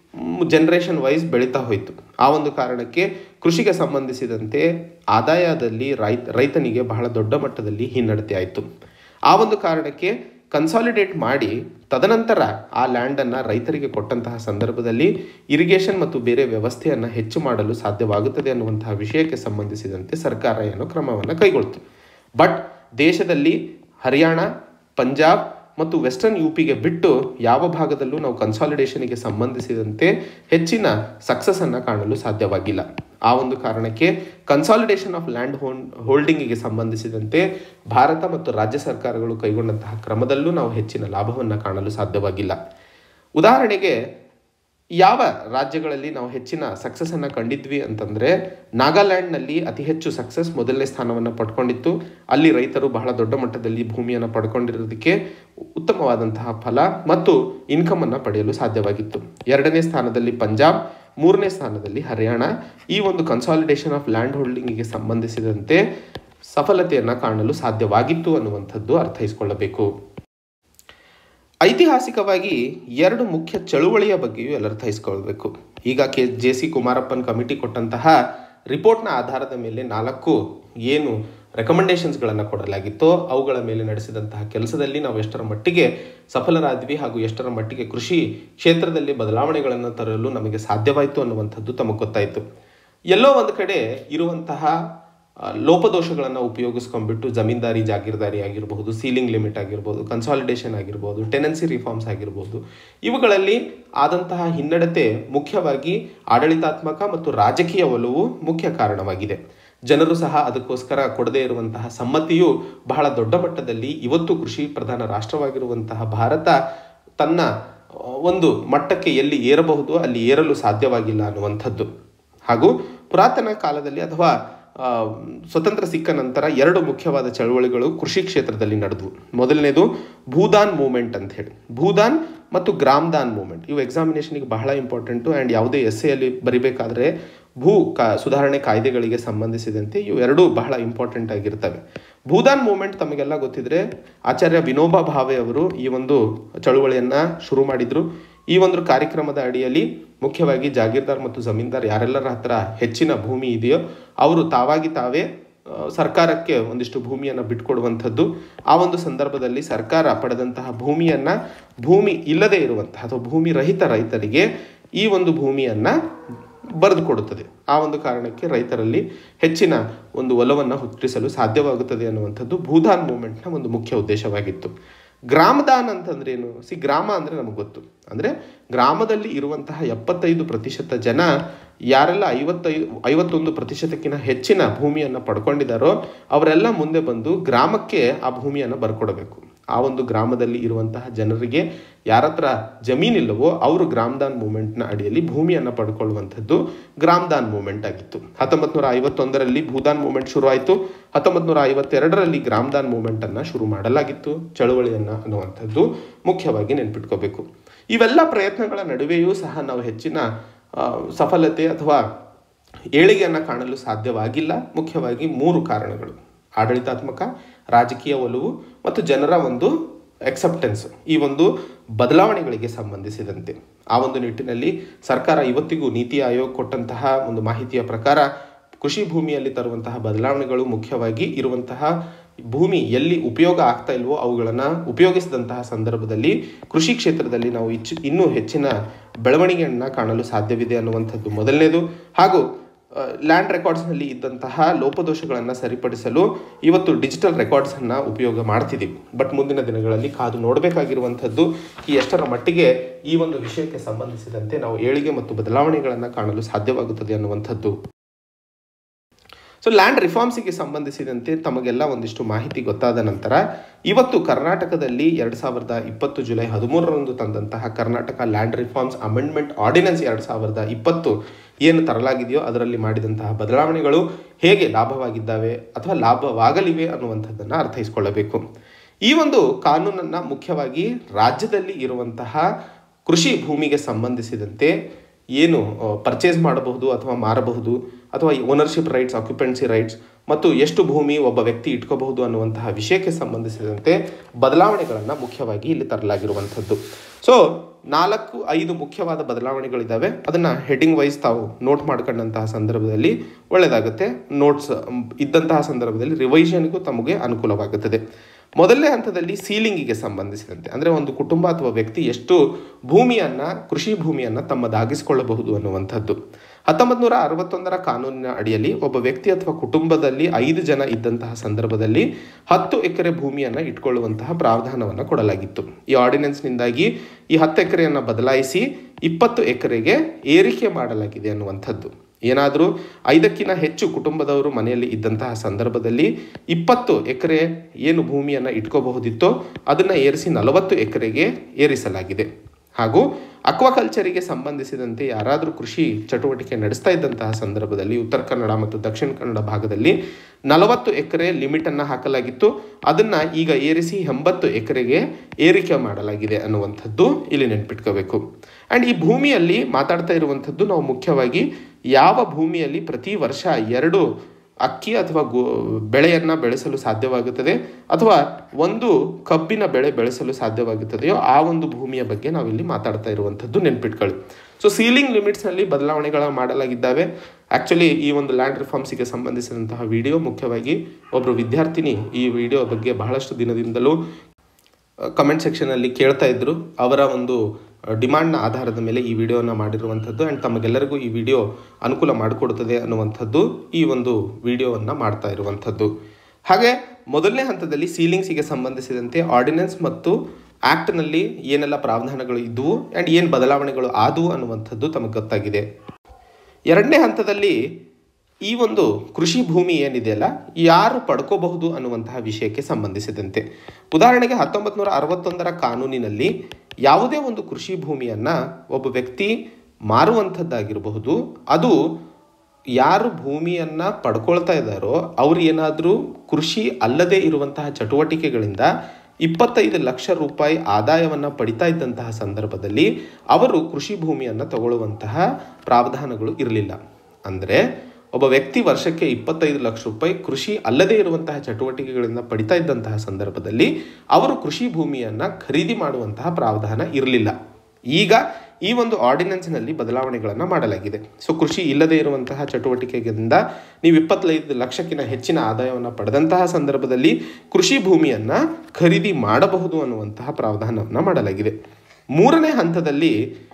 ಜನ್ರೇಷನ್ ವೈಸ್ ಬೆಳೀತಾ ಹೋಯಿತು ಆ ಒಂದು ಕಾರಣಕ್ಕೆ ಕೃಷಿಗೆ ಸಂಬಂಧಿಸಿದಂತೆ ಆದಾಯದಲ್ಲಿ ರೈತ ರೈತನಿಗೆ ಬಹಳ ದೊಡ್ಡ ಮಟ್ಟದಲ್ಲಿ ಹಿನ್ನಡತೆ ಆಯಿತು ಆ ಒಂದು ಕಾರಣಕ್ಕೆ ಕನ್ಸಾಲಿಡೇಟ್ ಮಾಡಿ ತದನಂತರ ಆ ಲ್ಯಾಂಡನ್ನು ರೈತರಿಗೆ ಕೊಟ್ಟಂತಹ ಸಂದರ್ಭದಲ್ಲಿ ಇರಿಗೇಷನ್ ಮತ್ತು ಬೇರೆ ವ್ಯವಸ್ಥೆಯನ್ನು ಹೆಚ್ಚು ಮಾಡಲು ಸಾಧ್ಯವಾಗುತ್ತದೆ ಅನ್ನುವಂತಹ ವಿಷಯಕ್ಕೆ ಸಂಬಂಧಿಸಿದಂತೆ ಸರ್ಕಾರ ಏನೋ ಕ್ರಮವನ್ನು ಕೈಗೊಳ್ತು ಬಟ್ ದೇಶದಲ್ಲಿ ಹರಿಯಾಣ ಪಂಜಾಬ್ ಮತ್ತು ವೆಸ್ಟರ್ನ್ ಯು ಪಿಗೆ ಬಿಟ್ಟು ಯಾವ ಭಾಗದಲ್ಲೂ ನಾವು ಕನ್ಸಾಲಿಡೇಷನ್ಗೆ ಸಂಬಂಧಿಸಿದಂತೆ ಹೆಚ್ಚಿನ ಸಕ್ಸಸ್ಸನ್ನು ಕಾಣಲು ಸಾಧ್ಯವಾಗಿಲ್ಲ ಆ ಒಂದು ಕಾರಣಕ್ಕೆ ಕನ್ಸಾಲಿಡೇಷನ್ ಆಫ್ ಲ್ಯಾಂಡ್ ಹೋನ್ ಹೋಲ್ಡಿಂಗಿಗೆ ಸಂಬಂಧಿಸಿದಂತೆ ಭಾರತ ಮತ್ತು ರಾಜ್ಯ ಸರ್ಕಾರಗಳು ಕೈಗೊಂಡಂತಹ ಕ್ರಮದಲ್ಲೂ ನಾವು ಹೆಚ್ಚಿನ ಲಾಭವನ್ನು ಕಾಣಲು ಸಾಧ್ಯವಾಗಿಲ್ಲ ಉದಾಹರಣೆಗೆ ಯಾವ ರಾಜ್ಯಗಳಲ್ಲಿ ನಾವು ಹೆಚ್ಚಿನ ಸಕ್ಸಸ್ಸನ್ನು ಕಂಡಿದ್ವಿ ಅಂತಂದರೆ ನಾಗಾಲ್ಯಾಂಡ್ನಲ್ಲಿ ಅತಿ ಹೆಚ್ಚು ಸಕ್ಸಸ್ ಮೊದಲನೇ ಸ್ಥಾನವನ್ನು ಪಡ್ಕೊಂಡಿತ್ತು ಅಲ್ಲಿ ರೈತರು ಬಹಳ ದೊಡ್ಡ ಮಟ್ಟದಲ್ಲಿ ಭೂಮಿಯನ್ನು ಪಡ್ಕೊಂಡಿರೋದಕ್ಕೆ ಉತ್ತಮವಾದಂತಹ ಫಲ ಮತ್ತು ಇನ್ಕಮನ್ನು ಪಡೆಯಲು ಸಾಧ್ಯವಾಗಿತ್ತು ಎರಡನೇ ಸ್ಥಾನದಲ್ಲಿ ಪಂಜಾಬ್ ಮೂರನೇ ಸ್ಥಾನದಲ್ಲಿ ಹರಿಯಾಣ ಈ ಒಂದು ಕನ್ಸಾಲಿಡೇಷನ್ ಆಫ್ ಲ್ಯಾಂಡ್ ಹೋಲ್ಡಿಂಗಿಗೆ ಸಂಬಂಧಿಸಿದಂತೆ ಸಫಲತೆಯನ್ನು ಕಾಣಲು ಸಾಧ್ಯವಾಗಿತ್ತು ಅನ್ನುವಂಥದ್ದು ಅರ್ಥೈಸಿಕೊಳ್ಳಬೇಕು ಐತಿಹಾಸಿಕವಾಗಿ ಎರಡು ಮುಖ್ಯ ಚಳುವಳಿಯ ಬಗ್ಗೆಯೂ ಎಲ್ಲ ಅರ್ಥೈಸ್ಕೊಳ್ಬೇಕು ಈಗ K J C Kumarappan committee ಕೊಟ್ಟಂತಹ ರಿಪೋರ್ಟ್ನ ಆಧಾರದ ಮೇಲೆ ನಾಲ್ಕು ಏನು ರೆಕಮೆಂಡೇಶನ್ಸ್ಗಳನ್ನು ಕೊಡಲಾಗಿತ್ತೋ ಅವುಗಳ ಮೇಲೆ ನಡೆಸಿದಂತಹ ಕೆಲಸದಲ್ಲಿ ನಾವು ಎಷ್ಟರ ಮಟ್ಟಿಗೆ ಸಫಲರಾದ್ವಿ ಹಾಗೂ ಎಷ್ಟರ ಮಟ್ಟಿಗೆ ಕೃಷಿ ಕ್ಷೇತ್ರದಲ್ಲಿ ಬದಲಾವಣೆಗಳನ್ನು ತರಲು ನಮಗೆ ಸಾಧ್ಯವಾಯಿತು ಅನ್ನುವಂಥದ್ದು ತಮಗೆ ಗೊತ್ತಾಯಿತು ಎಲ್ಲೋ ಒಂದು ಕಡೆ ಇರುವಂತಹ ಆ, ಲೋಪದೋಷಗಳನ್ನು ಉಪಯೋಗಿಸ್ಕೊಂಡ್ಬಿಟ್ಟು ಜಮೀನ್ದಾರಿ ಜಾಗೀರ್ದಾರಿ ಆಗಿರಬಹುದು ಸೀಲಿಂಗ್ ಲಿಮಿಟ್ ಆಗಿರ್ಬೋದು ಕನ್ಸಾಲಿಡೇಷನ್ ಆಗಿರ್ಬೋದು ಟೆನೆನ್ಸಿ ರಿಫಾರ್ಮ್ಸ್ ಆಗಿರ್ಬೋದು ಇವುಗಳಲ್ಲಿ ಆದಂತಹ ಹಿನ್ನಡತೆ ಮುಖ್ಯವಾಗಿ ಆಡಳಿತಾತ್ಮಕ ಮತ್ತು ರಾಜಕೀಯ ಒಲವು ಮುಖ್ಯ ಕಾರಣವಾಗಿದೆ ಜನರು ಸಹ ಅದಕ್ಕೋಸ್ಕರ ಕೊಡದೇ ಇರುವಂತಹ ಸಮ್ಮತಿಯು ಬಹಳ ದೊಡ್ಡ ಮಟ್ಟದಲ್ಲಿ ಇವತ್ತು ಕೃಷಿ ಪ್ರಧಾನ ರಾಷ್ಟ್ರವಾಗಿರುವಂತಹ ಭಾರತ ತನ್ನ ಆ, ಒಂದು ಮಟ್ಟಕ್ಕೆ ಎಲ್ಲಿ ಏರಬಹುದು ಅಲ್ಲಿ ಏರಲು ಸಾಧ್ಯವಾಗಿಲ್ಲ ಅನ್ನುವಂಥದ್ದು ಹಾಗೂ ಪುರಾತನ ಕಾಲದಲ್ಲಿ ಅಥವಾ ಆ, ಸ್ವತಂತ್ರ ಸಿಕ್ಕ ನಂತರ ಎರಡು ಮುಖ್ಯವಾದ ಚಳವಳಿಗಳು ಕೃಷಿ ಕ್ಷೇತ್ರದಲ್ಲಿ ನಡೆದವು ಮೊದಲನೇದು ಭೂದಾನ್ ಮೂವ್ಮೆಂಟ್ ಅಂತ ಹೇಳಿ ಭೂದಾನ್ ಮತ್ತು ಗ್ರಾಮದಾನ್ ಮೂವ್ಮೆಂಟ್ ಇವು ಎಕ್ಸಾಮಿನೇಷನ್ಗೆ ಬಹಳ ಇಂಪಾರ್ಟೆಂಟು ಆ್ಯಂಡ್ ಯಾವುದೇ ಎಸ್ ಅಲ್ಲಿ ಬರಿಬೇಕಾದ್ರೆ ಭೂ ಕಾ ಸುಧಾರಣೆ ಕಾಯ್ದೆಗಳಿಗೆ ಸಂಬಂಧಿಸಿದಂತೆ ಇವು ಎರಡೂ ಬಹಳ ಇಂಪಾರ್ಟೆಂಟ್ ಆಗಿರ್ತವೆ ಭೂದಾನ್ ಮೂವ್ಮೆಂಟ್ ತಮಗೆಲ್ಲ ಗೊತ್ತಿದ್ರೆ ಆಚಾರ್ಯ ವಿನೋಬಾ ಭಾವೆ ಅವರು ಈ ಒಂದು ಚಳುವಳಿಯನ್ನು ಶುರು ಮಾಡಿದರು ಈ ಒಂದು ಕಾರ್ಯಕ್ರಮದ ಅಡಿಯಲ್ಲಿ ಮುಖ್ಯವಾಗಿ ಜಾಗೀರ್ದಾರ್ ಮತ್ತು ಜಮೀನ್ದಾರ್ ಯಾರೆಲ್ಲರ ಹತ್ರ ಹೆಚ್ಚಿನ ಭೂಮಿ ಇದೆಯೋ ಅವರು ತಾವಾಗಿ ತಾವೇ ಆ, ಸರ್ಕಾರಕ್ಕೆ ಒಂದಿಷ್ಟು ಭೂಮಿಯನ್ನು ಬಿಟ್ಕೊಡುವಂಥದ್ದು ಆ ಒಂದು ಸಂದರ್ಭದಲ್ಲಿ ಸರ್ಕಾರ ಪಡೆದಂತಹ ಭೂಮಿಯನ್ನು ಭೂಮಿ ಇಲ್ಲದೆ ಇರುವಂತಹ ಅಥವಾ ಭೂಮಿ ರಹಿತ ರೈತರಿಗೆ ಈ ಒಂದು ಭೂಮಿಯನ್ನು ಬರೆದು ಕೊಡುತ್ತದೆ ಆ ಒಂದು ಕಾರಣಕ್ಕೆ ರೈತರಲ್ಲಿ ಹೆಚ್ಚಿನ ಒಂದು ಒಲವನ್ನು ಹುಟ್ಟಿಸಲು ಸಾಧ್ಯವಾಗುತ್ತದೆ ಅನ್ನುವಂಥದ್ದು ಭೂದಾನ್ ಮೂವ್ಮೆಂಟ್ನ ಒಂದು ಮುಖ್ಯ ಉದ್ದೇಶವಾಗಿತ್ತು ಗ್ರಾಮದಾನ್ ಅಂತಂದ್ರೇನು ಸಿ ಗ್ರಾಮ ಅಂದರೆ ನಮಗೆ ಗೊತ್ತು ಅಂದರೆ ಗ್ರಾಮದಲ್ಲಿ ಇರುವಂತಹ ಎಪ್ಪತ್ತೈದು ಪ್ರತಿಶತ ಜನ ಯಾರೆಲ್ಲ ಐವತ್ತೈದು ಐವತ್ತೊಂದು ಪ್ರತಿಶತಕ್ಕಿಂತ ಹೆಚ್ಚಿನ ಭೂಮಿಯನ್ನು ಪಡ್ಕೊಂಡಿದ್ದಾರೋ ಅವರೆಲ್ಲ ಮುಂದೆ ಬಂದು ಗ್ರಾಮಕ್ಕೆ ಆ ಭೂಮಿಯನ್ನು ಬರ್ಕೊಡಬೇಕು ಆ ಒಂದು ಗ್ರಾಮದಲ್ಲಿ ಇರುವಂತಹ ಜನರಿಗೆ ಯಾರ ಹತ್ರ ಜಮೀನಿಲ್ಲವೋ ಅವರು ಗ್ರಾಮದಾನ್ ಮೂಮೆಂಟ್ನ ಅಡಿಯಲ್ಲಿ ಭೂಮಿಯನ್ನು ಪಡ್ಕೊಳ್ಳುವಂಥದ್ದು ಗ್ರಾಮದಾನ್ ಮೂಮೆಂಟ್ ಆಗಿತ್ತು ಹತ್ತೊಂಬತ್ತು ನೂರ ಐವತ್ತೊಂದರಲ್ಲಿ ಭೂದಾನ್ ಮೂಮೆಂಟ್ ಶುರು ಆಯಿತು ಹತ್ತೊಂಬತ್ತು ನೂರ ಐವತ್ತೆರಡರಲ್ಲಿ ಗ್ರಾಮದಾನ್ ಮೂಮೆಂಟನ್ನು ಶುರು ಮಾಡಲಾಗಿತ್ತು ಚಳುವಳಿಯನ್ನು ಅನ್ನುವಂಥದ್ದು ಮುಖ್ಯವಾಗಿ ನೆನ್ಪಿಟ್ಕೋಬೇಕು ಇವೆಲ್ಲ ಪ್ರಯತ್ನಗಳ ನಡುವೆಯೂ ಸಹ ನಾವು ಹೆಚ್ಚಿನ ಆ, ಸಫಲತೆ ಅಥವಾ ಏಳಿಗೆಯನ್ನು ಕಾಣಲು ಸಾಧ್ಯವಾಗಿಲ್ಲ ಮುಖ್ಯವಾಗಿ ಮೂರು ಕಾರಣಗಳು ಆಡಳಿತಾತ್ಮಕ ರಾಜಕೀಯ ಒಲವು ಮತ್ತು ಜನರ ಒಂದು ಎಕ್ಸೆಪ್ಟೆನ್ಸ್ ಈ ಒಂದು ಬದಲಾವಣೆಗಳಿಗೆ ಸಂಬಂಧಿಸಿದಂತೆ ಆ ಒಂದು ನಿಟ್ಟಿನಲ್ಲಿ ಸರ್ಕಾರ ಇವತ್ತಿಗೂ ನೀತಿ ಆಯೋಗ್ ಕೊಟ್ಟಂತಹ ಒಂದು ಮಾಹಿತಿಯ ಪ್ರಕಾರ ಕೃಷಿ ಭೂಮಿಯಲ್ಲಿ ತರುವಂತಹ ಬದಲಾವಣೆಗಳು ಮುಖ್ಯವಾಗಿ ಇರುವಂತಹ ಭೂಮಿ ಎಲ್ಲಿ ಉಪಯೋಗ ಆಗ್ತಾ ಇಲ್ವೋ ಅವುಗಳನ್ನು ಉಪಯೋಗಿಸಿದಂತಹ ಸಂದರ್ಭದಲ್ಲಿ ಕೃಷಿ ಕ್ಷೇತ್ರದಲ್ಲಿ ನಾವು ಇಚ್ಚು ಇನ್ನೂ ಹೆಚ್ಚಿನ ಬೆಳವಣಿಗೆಯನ್ನು ಕಾಣಲು ಸಾಧ್ಯವಿದೆ ಅನ್ನುವಂಥದ್ದು ಮೊದಲನೇದು ಹಾಗೂ ಲ್ಯಾಂಡ್ ರೆಕಾರ್ಡ್ಸ್ನಲ್ಲಿ ಇದ್ದಂತಹ ಲೋಪದೋಷಗಳನ್ನು ಸರಿಪಡಿಸಲು ಇವತ್ತು ಡಿಜಿಟಲ್ ರೆಕಾರ್ಡ್ಸನ್ನು ಉಪಯೋಗ ಮಾಡ್ತಿದ್ದೀವಿ ಬಟ್ ಮುಂದಿನ ದಿನಗಳಲ್ಲಿ ಕಾದು ನೋಡಬೇಕಾಗಿರುವಂಥದ್ದು ಈ ಎಷ್ಟರ ಮಟ್ಟಿಗೆ ಈ ಒಂದು ವಿಷಯಕ್ಕೆ ಸಂಬಂಧಿಸಿದಂತೆ ನಾವು ಏಳಿಗೆ ಮತ್ತು ಬದಲಾವಣೆಗಳನ್ನು ಕಾಣಲು ಸಾಧ್ಯವಾಗುತ್ತದೆ ಅನ್ನುವಂಥದ್ದು ಸೊ ಲ್ಯಾಂಡ್ ರಿಫಾರ್ಮ್ಸಿಗೆ ಸಂಬಂಧಿಸಿದಂತೆ ತಮಗೆಲ್ಲ ಒಂದಿಷ್ಟು ಮಾಹಿತಿ ಗೊತ್ತಾದ ನಂತರ ಇವತ್ತು ಕರ್ನಾಟಕದಲ್ಲಿ ಎರಡು ಸಾವಿರದ ಇಪ್ಪತ್ತು ಜುಲೈ ಹದಿಮೂರರಂದು ತಂದಂತಹ Karnataka land reforms amendment ordinance ಎರಡು ಸಾವಿರದ ಇಪ್ಪತ್ತು ಏನು ತರಲಾಗಿದೆಯೋ ಅದರಲ್ಲಿ ಮಾಡಿದಂತಹ ಬದಲಾವಣೆಗಳು ಹೇಗೆ ಲಾಭವಾಗಿದ್ದಾವೆ ಅಥವಾ ಲಾಭವಾಗಲಿವೆ ಅನ್ನುವಂಥದ್ದನ್ನು ಅರ್ಥೈಸಿಕೊಳ್ಳಬೇಕು ಈ ಒಂದು ಕಾನೂನನ್ನು ಮುಖ್ಯವಾಗಿ ರಾಜ್ಯದಲ್ಲಿ ಇರುವಂತಹ ಕೃಷಿ ಭೂಮಿಗೆ ಸಂಬಂಧಿಸಿದಂತೆ ಏನು ಪರ್ಚೇಸ್ ಮಾಡಬಹುದು ಅಥವಾ ಮಾರಬಹುದು ಅಥವಾ ಓನರ್ಶಿಪ್ ರೈಟ್ಸ್ ಆಕ್ಯುಪೆನ್ಸಿ ರೈಟ್ಸ್ ಮತ್ತು ಎಷ್ಟು ಭೂಮಿ ಒಬ್ಬ ವ್ಯಕ್ತಿ ಇಟ್ಕೋಬಹುದು ಅನ್ನುವಂತಹ ವಿಷಯಕ್ಕೆ ಸಂಬಂಧಿಸಿದಂತೆ ಬದಲಾವಣೆಗಳನ್ನು ಮುಖ್ಯವಾಗಿ ಇಲ್ಲಿ ತರಲಾಗಿರುವಂಥದ್ದು ಸೊ ನಾಲ್ಕು ಐದು ಮುಖ್ಯವಾದ ಬದಲಾವಣೆಗಳಿದ್ದಾವೆ ಅದನ್ನು ಹೆಡ್ಡಿಂಗ್ ವೈಸ್ ತಾವು ನೋಟ್ ಮಾಡ್ಕೊಂಡಂತಹ ಸಂದರ್ಭದಲ್ಲಿ ಒಳ್ಳೆಯದಾಗುತ್ತೆ ನೋಟ್ಸ್ ಇದ್ದಂತಹ ಸಂದರ್ಭದಲ್ಲಿ ರಿವೈಷನ್ಗೂ ತಮಗೆ ಅನುಕೂಲವಾಗುತ್ತದೆ ಮೊದಲನೇ ಹಂತದಲ್ಲಿ ಸೀಲಿಂಗಿಗೆ ಸಂಬಂಧಿಸಿದಂತೆ ಅಂದರೆ ಒಂದು ಕುಟುಂಬ ಅಥವಾ ವ್ಯಕ್ತಿ ಎಷ್ಟು ಭೂಮಿಯನ್ನು ಕೃಷಿ ಭೂಮಿಯನ್ನು ತಮ್ಮದಾಗಿಸಿಕೊಳ್ಳಬಹುದು ಅನ್ನುವಂಥದ್ದು ಹತ್ತೊಂಬತ್ತು ನೂರ ಅರವತ್ತೊಂದರ ಕಾನೂನಿನ ಅಡಿಯಲ್ಲಿ ಒಬ್ಬ ವ್ಯಕ್ತಿ ಅಥವಾ ಕುಟುಂಬದಲ್ಲಿ ಐದು ಜನ ಇದ್ದಂತಹ ಸಂದರ್ಭದಲ್ಲಿ ಹತ್ತು ಎಕರೆ ಭೂಮಿಯನ್ನು ಇಟ್ಕೊಳ್ಳುವಂತಹ ಪ್ರಾವಧಾನವನ್ನು ಕೊಡಲಾಗಿತ್ತು ಈ ಆರ್ಡಿನೆನ್ಸ್ನಿಂದಾಗಿ ಈ ಹತ್ತು ಎಕರೆಯನ್ನು ಬದಲಾಯಿಸಿ ಇಪ್ಪತ್ತು ಎಕರೆಗೆ ಏರಿಕೆ ಮಾಡಲಾಗಿದೆ ಅನ್ನುವಂಥದ್ದು ಏನಾದರೂ ಐದಕ್ಕಿಂತ ಹೆಚ್ಚು ಕುಟುಂಬದವರು ಮನೆಯಲ್ಲಿ ಇದ್ದಂತಹ ಸಂದರ್ಭದಲ್ಲಿ ಇಪ್ಪತ್ತು ಎಕರೆ ಏನು ಭೂಮಿಯನ್ನು ಇಟ್ಕೋಬಹುದಿತ್ತೋ ಅದನ್ನು ಏರಿಸಿ ನಲವತ್ತು ಎಕರೆಗೆ ಏರಿಸಲಾಗಿದೆ ಹಾಗೂ ಅಕ್ವಾಕಲ್ಚರಿಗೆ ಸಂಬಂಧಿಸಿದಂತೆ ಯಾರಾದರೂ ಕೃಷಿ ಚಟುವಟಿಕೆ ನಡೆಸ್ತಾ ಇದ್ದಂತಹ ಸಂದರ್ಭದಲ್ಲಿ ಉತ್ತರ ಕನ್ನಡ ಮತ್ತು ದಕ್ಷಿಣ ಕನ್ನಡ ಭಾಗದಲ್ಲಿ ನಲವತ್ತು ಎಕರೆ ಲಿಮಿಟನ್ನು ಹಾಕಲಾಗಿತ್ತು ಅದನ್ನು ಈಗ ಏರಿಸಿ ಎಂಬತ್ತು ಎಕರೆಗೆ ಏರಿಕೆ ಮಾಡಲಾಗಿದೆ ಅನ್ನುವಂಥದ್ದು ಇಲ್ಲಿ ನೆನ್ಪಿಟ್ಕೋಬೇಕು ಆ್ಯಂಡ್ ಈ ಭೂಮಿಯಲ್ಲಿ ಮಾತಾಡ್ತಾ ಇರುವಂಥದ್ದು ನಾವು ಮುಖ್ಯವಾಗಿ ಯಾವ ಭೂಮಿಯಲ್ಲಿ ಪ್ರತಿ ವರ್ಷ ಎರಡು ಅಕ್ಕಿ ಅಥವಾ ಗೋ ಬೆಳೆಯನ್ನು ಬೆಳೆಸಲು ಸಾಧ್ಯವಾಗುತ್ತದೆ ಅಥವಾ ಒಂದು ಕಬ್ಬಿನ ಬೆಳೆ ಬೆಳೆಸಲು ಸಾಧ್ಯವಾಗುತ್ತದೆಯೋ ಆ ಒಂದು ಭೂಮಿಯ ಬಗ್ಗೆ ನಾವಿಲ್ಲಿ ಮಾತಾಡ್ತಾ ಇರುವಂಥದ್ದು ನೆನ್ಪಿಟ್ಕೊಳ್ಳಿ ಸೊ ಸೀಲಿಂಗ್ ಲಿಮಿಟ್ಸ್ನಲ್ಲಿ ಬದಲಾವಣೆಗಳ ಮಾಡಲಾಗಿದ್ದಾವೆ ಆ್ಯಕ್ಚುಲಿ ಈ ಒಂದು ಲ್ಯಾಂಡ್ ರಿಫಾರ್ಮ್ಸಿಗೆ ಸಂಬಂಧಿಸಿದಂತಹ ವಿಡಿಯೋ ಮುಖ್ಯವಾಗಿ ಒಬ್ಬರು ವಿದ್ಯಾರ್ಥಿನಿ ಈ ವಿಡಿಯೋ ಬಗ್ಗೆ ಬಹಳಷ್ಟು ದಿನದಿಂದಲೂ ಕಮೆಂಟ್ ಸೆಕ್ಷನಲ್ಲಿ ಕೇಳ್ತಾ ಇದ್ರು ಅವರ ಒಂದು ಡಿಮಾಂಡ್ನ ಆಧಾರದ ಮೇಲೆ ಈ ವಿಡಿಯೋನ ಮಾಡಿರುವಂಥದ್ದು ಆ್ಯಂಡ್ ತಮಗೆಲ್ಲರಿಗೂ ಈ ವಿಡಿಯೋ ಅನುಕೂಲ ಮಾಡಿಕೊಡುತ್ತದೆ ಅನ್ನುವಂಥದ್ದು ಈ ಒಂದು ವಿಡಿಯೋವನ್ನು ಮಾಡ್ತಾ ಇರುವಂಥದ್ದು ಹಾಗೆ ಮೊದಲನೇ ಹಂತದಲ್ಲಿ ಸೀಲಿಂಗ್ಸಿಗೆ ಸಂಬಂಧಿಸಿದಂತೆ ಆರ್ಡಿನೆನ್ಸ್ ಮತ್ತು ಆ್ಯಕ್ಟ್ನಲ್ಲಿ ಏನೆಲ್ಲ ಪ್ರಾವಧಾನಗಳು ಇದ್ದವು ಆ್ಯಂಡ್ ಏನು ಬದಲಾವಣೆಗಳು ಆದವು ಅನ್ನುವಂಥದ್ದು ತಮಗೆ ಗೊತ್ತಾಗಿದೆ ಎರಡನೇ ಹಂತದಲ್ಲಿ ಈ ಒಂದು ಕೃಷಿ ಭೂಮಿ ಏನಿದೆಯಲ್ಲ ಯಾರು ಪಡ್ಕೋಬಹುದು ಅನ್ನುವಂತಹ ವಿಷಯಕ್ಕೆ ಸಂಬಂಧಿಸಿದಂತೆ ಉದಾಹರಣೆಗೆ ಹತ್ತೊಂಬತ್ತು ನೂರ ಅರವತ್ತೊಂದರ ಕಾನೂನಿನಲ್ಲಿ ಯಾವುದೇ ಒಂದು ಕೃಷಿ ಭೂಮಿಯನ್ನು ಒಬ್ಬ ವ್ಯಕ್ತಿ ಮಾರುವಂಥದ್ದಾಗಿರಬಹುದು ಅದು ಯಾರು ಭೂಮಿಯನ್ನು ಪಡ್ಕೊಳ್ತಾ ಇದ್ದಾರೋ ಅವ್ರು ಏನಾದರೂ ಕೃಷಿ ಅಲ್ಲದೆ ಇರುವಂತಹ ಚಟುವಟಿಕೆಗಳಿಂದ ಇಪ್ಪತ್ತೈದು ಲಕ್ಷ ರೂಪಾಯಿ ಆದಾಯವನ್ನು ಪಡಿತಾ ಇದ್ದಂತಹ ಸಂದರ್ಭದಲ್ಲಿ ಅವರು ಕೃಷಿ ಭೂಮಿಯನ್ನು ತಗೊಳ್ಳುವಂತಹ ಪ್ರಾವಧಾನಗಳು ಇರಲಿಲ್ಲ ಅಂದರೆ ಒಬ್ಬ ವ್ಯಕ್ತಿ ವರ್ಷಕ್ಕೆ ಇಪ್ಪತ್ತೈದು ಲಕ್ಷ ರೂಪಾಯಿ ಕೃಷಿ ಅಲ್ಲದೆ ಇರುವಂತಹ ಚಟುವಟಿಕೆಗಳಿಂದ ಪಡಿತಾ ಇದ್ದಂತಹ ಸಂದರ್ಭದಲ್ಲಿ ಅವರು ಕೃಷಿ ಭೂಮಿಯನ್ನು ಖರೀದಿ ಮಾಡುವಂತಹ ಪ್ರಾವಧಾನ ಇರಲಿಲ್ಲ ಈಗ ಈ ಒಂದು ಆರ್ಡಿನೆನ್ಸ್ನಲ್ಲಿ ಬದಲಾವಣೆಗಳನ್ನು ಮಾಡಲಾಗಿದೆ ಸೊ ಕೃಷಿ ಇಲ್ಲದೆ ಇರುವಂತಹ ಚಟುವಟಿಕೆಗಳಿಂದ ನೀವು ಇಪ್ಪತ್ತೈದು ಲಕ್ಷಕ್ಕಿಂತ ಹೆಚ್ಚಿನ ಆದಾಯವನ್ನು ಪಡೆದಂತಹ ಸಂದರ್ಭದಲ್ಲಿ ಕೃಷಿ ಭೂಮಿಯನ್ನು ಖರೀದಿ ಮಾಡಬಹುದು ಅನ್ನುವಂತಹ ಪ್ರಾವಧಾನವನ್ನು ಮಾಡಲಾಗಿದೆ ಮೂರನೇ ಹಂತದಲ್ಲಿ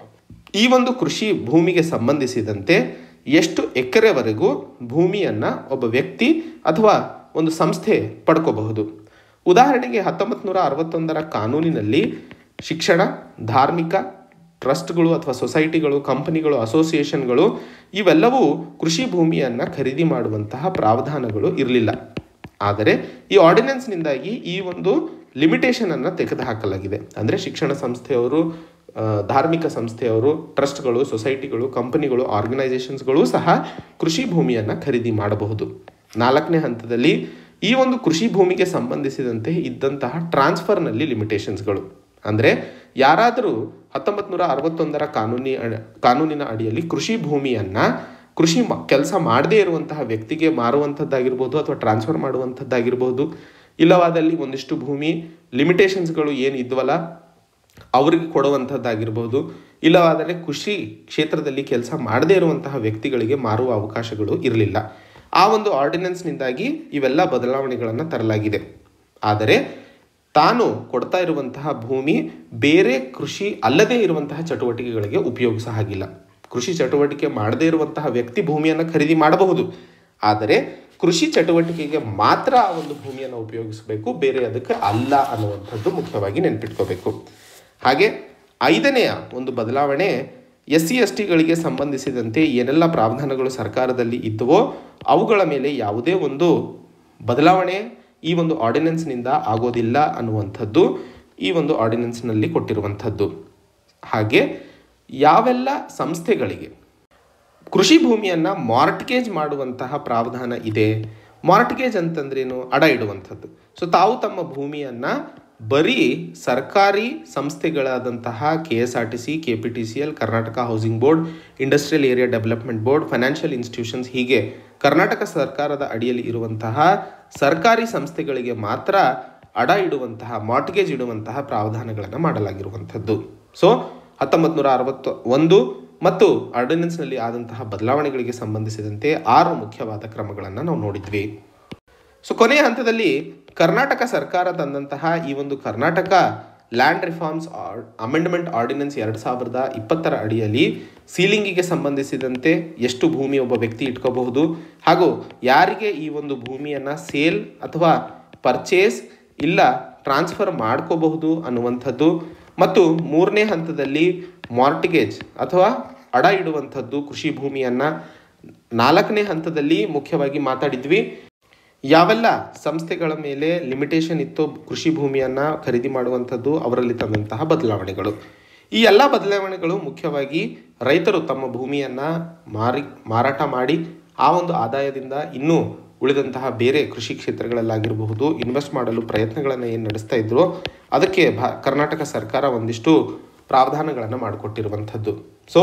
ಈ ಒಂದು ಕೃಷಿ ಭೂಮಿಗೆ ಸಂಬಂಧಿಸಿದಂತೆ ಎಷ್ಟು ಎಕರೆವರೆಗೂ ಭೂಮಿಯನ್ನು ಒಬ್ಬ ವ್ಯಕ್ತಿ ಅಥವಾ ಒಂದು ಸಂಸ್ಥೆ ಪಡ್ಕೋಬಹುದು ಉದಾಹರಣೆಗೆ ಹತ್ತೊಂಬತ್ತು ನೂರ ಅರವತ್ತೊಂದರ ಕಾನೂನಿನಲ್ಲಿ ಶಿಕ್ಷಣ ಧಾರ್ಮಿಕ ಟ್ರಸ್ಟ್ಗಳು ಅಥವಾ ಸೊಸೈಟಿಗಳು ಕಂಪನಿಗಳು ಅಸೋಸಿಯೇಷನ್ಗಳು ಇವೆಲ್ಲವೂ ಕೃಷಿ ಭೂಮಿಯನ್ನು ಖರೀದಿ ಮಾಡುವಂತಹ ಪ್ರಾವಧಾನಗಳು ಇರಲಿಲ್ಲ ಆದರೆ ಈ ಆರ್ಡಿನೆನ್ಸ್ನಿಂದಾಗಿ ಈ ಒಂದು ಲಿಮಿಟೇಷನನ್ನು ತೆಗೆದುಹಾಕಲಾಗಿದೆ ಅಂದರೆ ಶಿಕ್ಷಣ ಸಂಸ್ಥೆಯವರು ಆ, ಧಾರ್ಮಿಕ ಸಂಸ್ಥೆಯವರು ಟ್ರಸ್ಟ್ಗಳು ಸೊಸೈಟಿಗಳು ಕಂಪನಿಗಳು ಆರ್ಗನೈಸೇಷನ್ಸ್ಗಳು ಸಹ ಕೃಷಿ ಭೂಮಿಯನ್ನು ಖರೀದಿ ಮಾಡಬಹುದು ನಾಲ್ಕನೇ ಹಂತದಲ್ಲಿ ಈ ಒಂದು ಕೃಷಿ ಭೂಮಿಗೆ ಸಂಬಂಧಿಸಿದಂತೆ ಇದ್ದಂತಹ ಟ್ರಾನ್ಸ್ಫರ್ನಲ್ಲಿ ಲಿಮಿಟೇಷನ್ಸ್ಗಳು ಅಂದರೆ ಯಾರಾದರೂ ಹತ್ತೊಂಬತ್ತು ನೂರ ಅರವತ್ತೊಂದರ ಕಾನೂನಿ ಅಡ- ಕಾನೂನಿನ ಅಡಿಯಲ್ಲಿ ಕೃಷಿ ಭೂಮಿಯನ್ನು ಕೃಷಿ ಕೆಲಸ ಮಾಡದೇ ಇರುವಂತಹ ವ್ಯಕ್ತಿಗೆ ಮಾರುವಂಥದ್ದಾಗಿರ್ಬೋದು ಅಥವಾ ಟ್ರಾನ್ಸ್ಫರ್ ಮಾಡುವಂಥದ್ದಾಗಿರ್ಬೋದು ಇಲ್ಲವಾದಲ್ಲಿ ಒಂದಿಷ್ಟು ಭೂಮಿ ಲಿಮಿಟೇಷನ್ಸ್ಗಳು ಏನು ಇದ್ವಲ್ಲ ಅವರಿಗೆ ಕೊಡುವಂಥದ್ದಾಗಿರ್ಬೋದು ಇಲ್ಲವಾದರೆ ಕೃಷಿ ಕ್ಷೇತ್ರದಲ್ಲಿ ಕೆಲಸ ಮಾಡದೇ ಇರುವಂತಹ ವ್ಯಕ್ತಿಗಳಿಗೆ ಮಾರುವ ಅವಕಾಶಗಳು ಇರಲಿಲ್ಲ ಆ ಒಂದು ಆರ್ಡಿನೆನ್ಸ್ನಿಂದಾಗಿ ಇವೆಲ್ಲ ಬದಲಾವಣೆಗಳನ್ನು ತರಲಾಗಿದೆ ಆದರೆ ತಾನು ಕೊಡ್ತಾ ಇರುವಂತಹ ಭೂಮಿ ಬೇರೆ ಕೃಷಿ ಅಲ್ಲದೇ ಇರುವಂತಹ ಚಟುವಟಿಕೆಗಳಿಗೆ ಉಪಯೋಗಿಸ ಹಾಗಿಲ್ಲ ಕೃಷಿ ಚಟುವಟಿಕೆ ಮಾಡದೇ ಇರುವಂತಹ ವ್ಯಕ್ತಿ ಭೂಮಿಯನ್ನು ಖರೀದಿ ಮಾಡಬಹುದು ಆದರೆ ಕೃಷಿ ಚಟುವಟಿಕೆಗೆ ಮಾತ್ರ ಆ ಒಂದು ಭೂಮಿಯನ್ನು ಉಪಯೋಗಿಸಬೇಕು ಬೇರೆ ಅದಕ್ಕೆ ಅಲ್ಲ ಅನ್ನುವಂಥದ್ದು ಮುಖ್ಯವಾಗಿ ನೆನಪಿಟ್ಕೋಬೇಕು ಹಾಗೆ ಐದನೆಯ ಒಂದು ಬದಲಾವಣೆ ಎಸ್ ಸಿ ಎಸ್ ಟಿಗಳಿಗೆ ಸಂಬಂಧಿಸಿದಂತೆ ಏನೆಲ್ಲ ಪ್ರಾವಧಾನಗಳು ಸರ್ಕಾರದಲ್ಲಿ ಇದ್ದವೋ ಅವುಗಳ ಮೇಲೆ ಯಾವುದೇ ಒಂದು ಬದಲಾವಣೆ ಈ ಒಂದು ಆರ್ಡಿನೆನ್ಸ್ನಿಂದ ಆಗೋದಿಲ್ಲ ಅನ್ನುವಂಥದ್ದು ಈ ಒಂದು ಆರ್ಡಿನೆನ್ಸ್ನಲ್ಲಿ ಕೊಟ್ಟಿರುವಂಥದ್ದು ಹಾಗೆ ಯಾವೆಲ್ಲ ಸಂಸ್ಥೆಗಳಿಗೆ ಕೃಷಿ ಭೂಮಿಯನ್ನು ಮಾರ್ಟ್ಗೇಜ್ ಮಾಡುವಂತಹ ಪ್ರಾವಧಾನ ಇದೆ ಮಾರ್ಟ್ಗೇಜ್ ಅಂತಂದ್ರೇನು ಅಡ ಇಡುವಂಥದ್ದು ಸೊ ತಾವು ತಮ್ಮ ಭೂಮಿಯನ್ನು ಬರೀ ಸರ್ಕಾರಿ ಸಂಸ್ಥೆಗಳಾದಂತಹ K S R T C K P T C L Karnataka housing board industrial area development board financial institutions ಹೀಗೆ ಕರ್ನಾಟಕ ಸರ್ಕಾರದ ಅಡಿಯಲ್ಲಿ ಇರುವಂತಹ ಸರ್ಕಾರಿ ಸಂಸ್ಥೆಗಳಿಗೆ ಮಾತ್ರ ಅಡ ಇಡುವಂತಹ ಮಾರ್ಟ್ಗೇಜ್ ಇಡುವಂತಹ ಪ್ರಾವಧಾನಗಳನ್ನು ಮಾಡಲಾಗಿರುವಂಥದ್ದು ಸೊ ಹತ್ತೊಂಬತ್ತು ನೂರ ಅರವತ್ತು ಒಂದು ಮತ್ತು ಆರ್ಡಿನೆನ್ಸ್ನಲ್ಲಿ ಆದಂತಹ ಬದಲಾವಣೆಗಳಿಗೆ ಸಂಬಂಧಿಸಿದಂತೆ ಆರು ಮುಖ್ಯವಾದ ಕ್ರಮಗಳನ್ನು ನಾವು ನೋಡಿದ್ವಿ ಸೊ ಕೊನೆಯ ಹಂತದಲ್ಲಿ ಕರ್ನಾಟಕ ಸರ್ಕಾರ ತಂದಂತಹ ಈ ಒಂದು Karnataka land reforms amendment ordinance ಎರಡು ಸಾವಿರದ ಇಪ್ಪತ್ತರ ಅಡಿಯಲ್ಲಿ ಸೀಲಿಂಗಿಗೆ ಸಂಬಂಧಿಸಿದಂತೆ ಎಷ್ಟು ಭೂಮಿ ಒಬ್ಬ ವ್ಯಕ್ತಿ ಇಟ್ಕೋಬಹುದು ಹಾಗೂ ಯಾರಿಗೆ ಈ ಒಂದು ಭೂಮಿಯನ್ನು ಸೇಲ್ ಅಥವಾ ಪರ್ಚೇಸ್ ಇಲ್ಲ ಟ್ರಾನ್ಸ್ಫರ್ ಮಾಡ್ಕೋಬಹುದು ಅನ್ನುವಂಥದ್ದು ಮತ್ತು ಮೂರನೇ ಹಂತದಲ್ಲಿ ಮಾರ್ಟಿಗೇಜ್ ಅಥವಾ ಅಡ ಇಡುವಂಥದ್ದು ಕೃಷಿ ಭೂಮಿಯನ್ನು ನಾಲ್ಕನೇ ಹಂತದಲ್ಲಿ ಮುಖ್ಯವಾಗಿ ಮಾತಾಡಿದ್ವಿ ಯಾವೆಲ್ಲ ಸಂಸ್ಥೆಗಳ ಮೇಲೆ ಲಿಮಿಟೇಷನ್ ಇತ್ತು ಕೃಷಿ ಭೂಮಿಯನ್ನು ಖರೀದಿ ಮಾಡುವಂಥದ್ದು ಅವರಲ್ಲಿ ತಂದಂತಹ ಬದಲಾವಣೆಗಳು ಈ ಎಲ್ಲ ಬದಲಾವಣೆಗಳು ಮುಖ್ಯವಾಗಿ ರೈತರು ತಮ್ಮ ಭೂಮಿಯನ್ನು ಮಾರಿ ಮಾರಾಟ ಮಾಡಿ ಆ ಒಂದು ಆದಾಯದಿಂದ ಇನ್ನೂ ಉಳಿದಂತಹ ಬೇರೆ ಕೃಷಿ ಕ್ಷೇತ್ರಗಳಲ್ಲಾಗಿರಬಹುದು ಇನ್ವೆಸ್ಟ್ ಮಾಡಲು ಪ್ರಯತ್ನಗಳನ್ನು ಏನು ನಡೆಸ್ತಾ ಇದ್ರೋ ಅದಕ್ಕೆ ಭಾ ಕರ್ನಾಟಕ ಸರ್ಕಾರ ಒಂದಿಷ್ಟು ಪ್ರಾವಧಾನಗಳನ್ನು ಮಾಡಿಕೊಟ್ಟಿರುವಂಥದ್ದು ಸೊ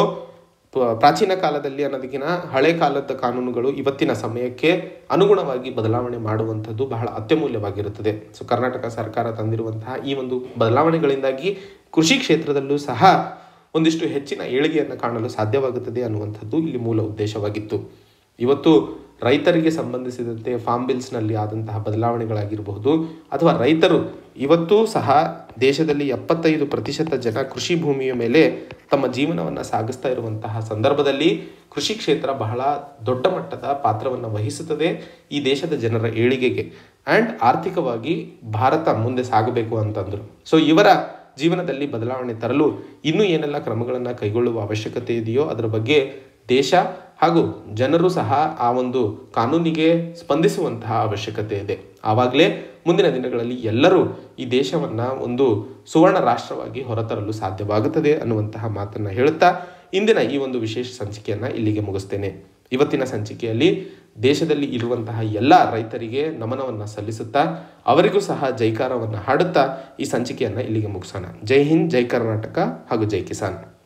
ಪ- ಪ್ರಾಚೀನ ಕಾಲದಲ್ಲಿ ಅನ್ನೋದಕ್ಕಿಂತ ಹಳೆ ಕಾಲದ ಕಾನೂನುಗಳು ಇವತ್ತಿನ ಸಮಯಕ್ಕೆ ಅನುಗುಣವಾಗಿ ಬದಲಾವಣೆ ಮಾಡುವಂಥದ್ದು ಬಹಳ ಅತ್ಯಮೂಲ್ಯವಾಗಿರುತ್ತದೆ ಸೊ ಕರ್ನಾಟಕ ಸರ್ಕಾರ ತಂದಿರುವಂತಹ ಈ ಒಂದು ಬದಲಾವಣೆಗಳಿಂದಾಗಿ ಕೃಷಿ ಕ್ಷೇತ್ರದಲ್ಲೂ ಸಹ ಒಂದಿಷ್ಟು ಹೆಚ್ಚಿನ ಏಳಿಗೆಯನ್ನು ಕಾಣಲು ಸಾಧ್ಯವಾಗುತ್ತದೆ ಅನ್ನುವಂಥದ್ದು ಇಲ್ಲಿ ಮೂಲ ಉದ್ದೇಶವಾಗಿತ್ತು ಇವತ್ತು ರೈತರಿಗೆ ಸಂಬಂಧಿಸಿದಂತೆ ಫಾರ್ಮ್ ಬಿಲ್ಸ್ನಲ್ಲಿ ಆದಂತಹ ಬದಲಾವಣೆಗಳಾಗಿರಬಹುದು ಅಥವಾ ರೈತರು ಇವತ್ತೂ ಸಹ ದೇಶದಲ್ಲಿ ಎಪ್ಪತ್ತೈದು ಪ್ರತಿಶತ ಜನ ಕೃಷಿ ಭೂಮಿಯ ಮೇಲೆ ತಮ್ಮ ಜೀವನವನ್ನು ಸಾಗಿಸ್ತಾ ಇರುವಂತಹ ಸಂದರ್ಭದಲ್ಲಿ ಕೃಷಿ ಕ್ಷೇತ್ರ ಬಹಳ ದೊಡ್ಡ ಮಟ್ಟದ ಪಾತ್ರವನ್ನು ವಹಿಸುತ್ತದೆ ಈ ದೇಶದ ಜನರ ಏಳಿಗೆಗೆ ಆ್ಯಂಡ್ ಆರ್ಥಿಕವಾಗಿ ಭಾರತ ಮುಂದೆ ಸಾಗಬೇಕು ಅಂತಂದರು ಸೊ ಇವರ ಜೀವನದಲ್ಲಿ ಬದಲಾವಣೆ ತರಲು ಇನ್ನೂ ಏನೆಲ್ಲ ಕ್ರಮಗಳನ್ನು ಕೈಗೊಳ್ಳುವ ಅವಶ್ಯಕತೆ ಇದೆಯೋ ಅದರ ಬಗ್ಗೆ ದೇಶ ಹಾಗೂ ಜನರು ಸಹ ಆ ಒಂದು ಕಾನೂನಿಗೆ ಸ್ಪಂದಿಸುವಂತಹ ಅವಶ್ಯಕತೆ ಇದೆ ಆವಾಗಲೇ ಮುಂದಿನ ದಿನಗಳಲ್ಲಿ ಎಲ್ಲರೂ ಈ ದೇಶವನ್ನು ಒಂದು ಸುವರ್ಣ ರಾಷ್ಟ್ರವಾಗಿ ಹೊರತರಲು ಸಾಧ್ಯವಾಗುತ್ತದೆ ಅನ್ನುವಂತಹ ಮಾತನ್ನು ಹೇಳುತ್ತಾ ಇಂದಿನ ಈ ಒಂದು ವಿಶೇಷ ಸಂಚಿಕೆಯನ್ನು ಇಲ್ಲಿಗೆ ಮುಗಿಸ್ತೇನೆ ಇವತ್ತಿನ ಸಂಚಿಕೆಯಲ್ಲಿ ದೇಶದಲ್ಲಿ ಇರುವಂತಹ ಎಲ್ಲ ರೈತರಿಗೆ ನಮನವನ್ನು ಸಲ್ಲಿಸುತ್ತಾ ಅವರಿಗೂ ಸಹ ಜೈಕಾರವನ್ನು ಹಾಡುತ್ತಾ ಈ ಸಂಚಿಕೆಯನ್ನು ಇಲ್ಲಿಗೆ ಮುಗಿಸೋಣ ಜೈ ಹಿಂದ್ ಜೈ ಕರ್ನಾಟಕ ಹಾಗೂ ಜೈ ಕಿಸಾನ್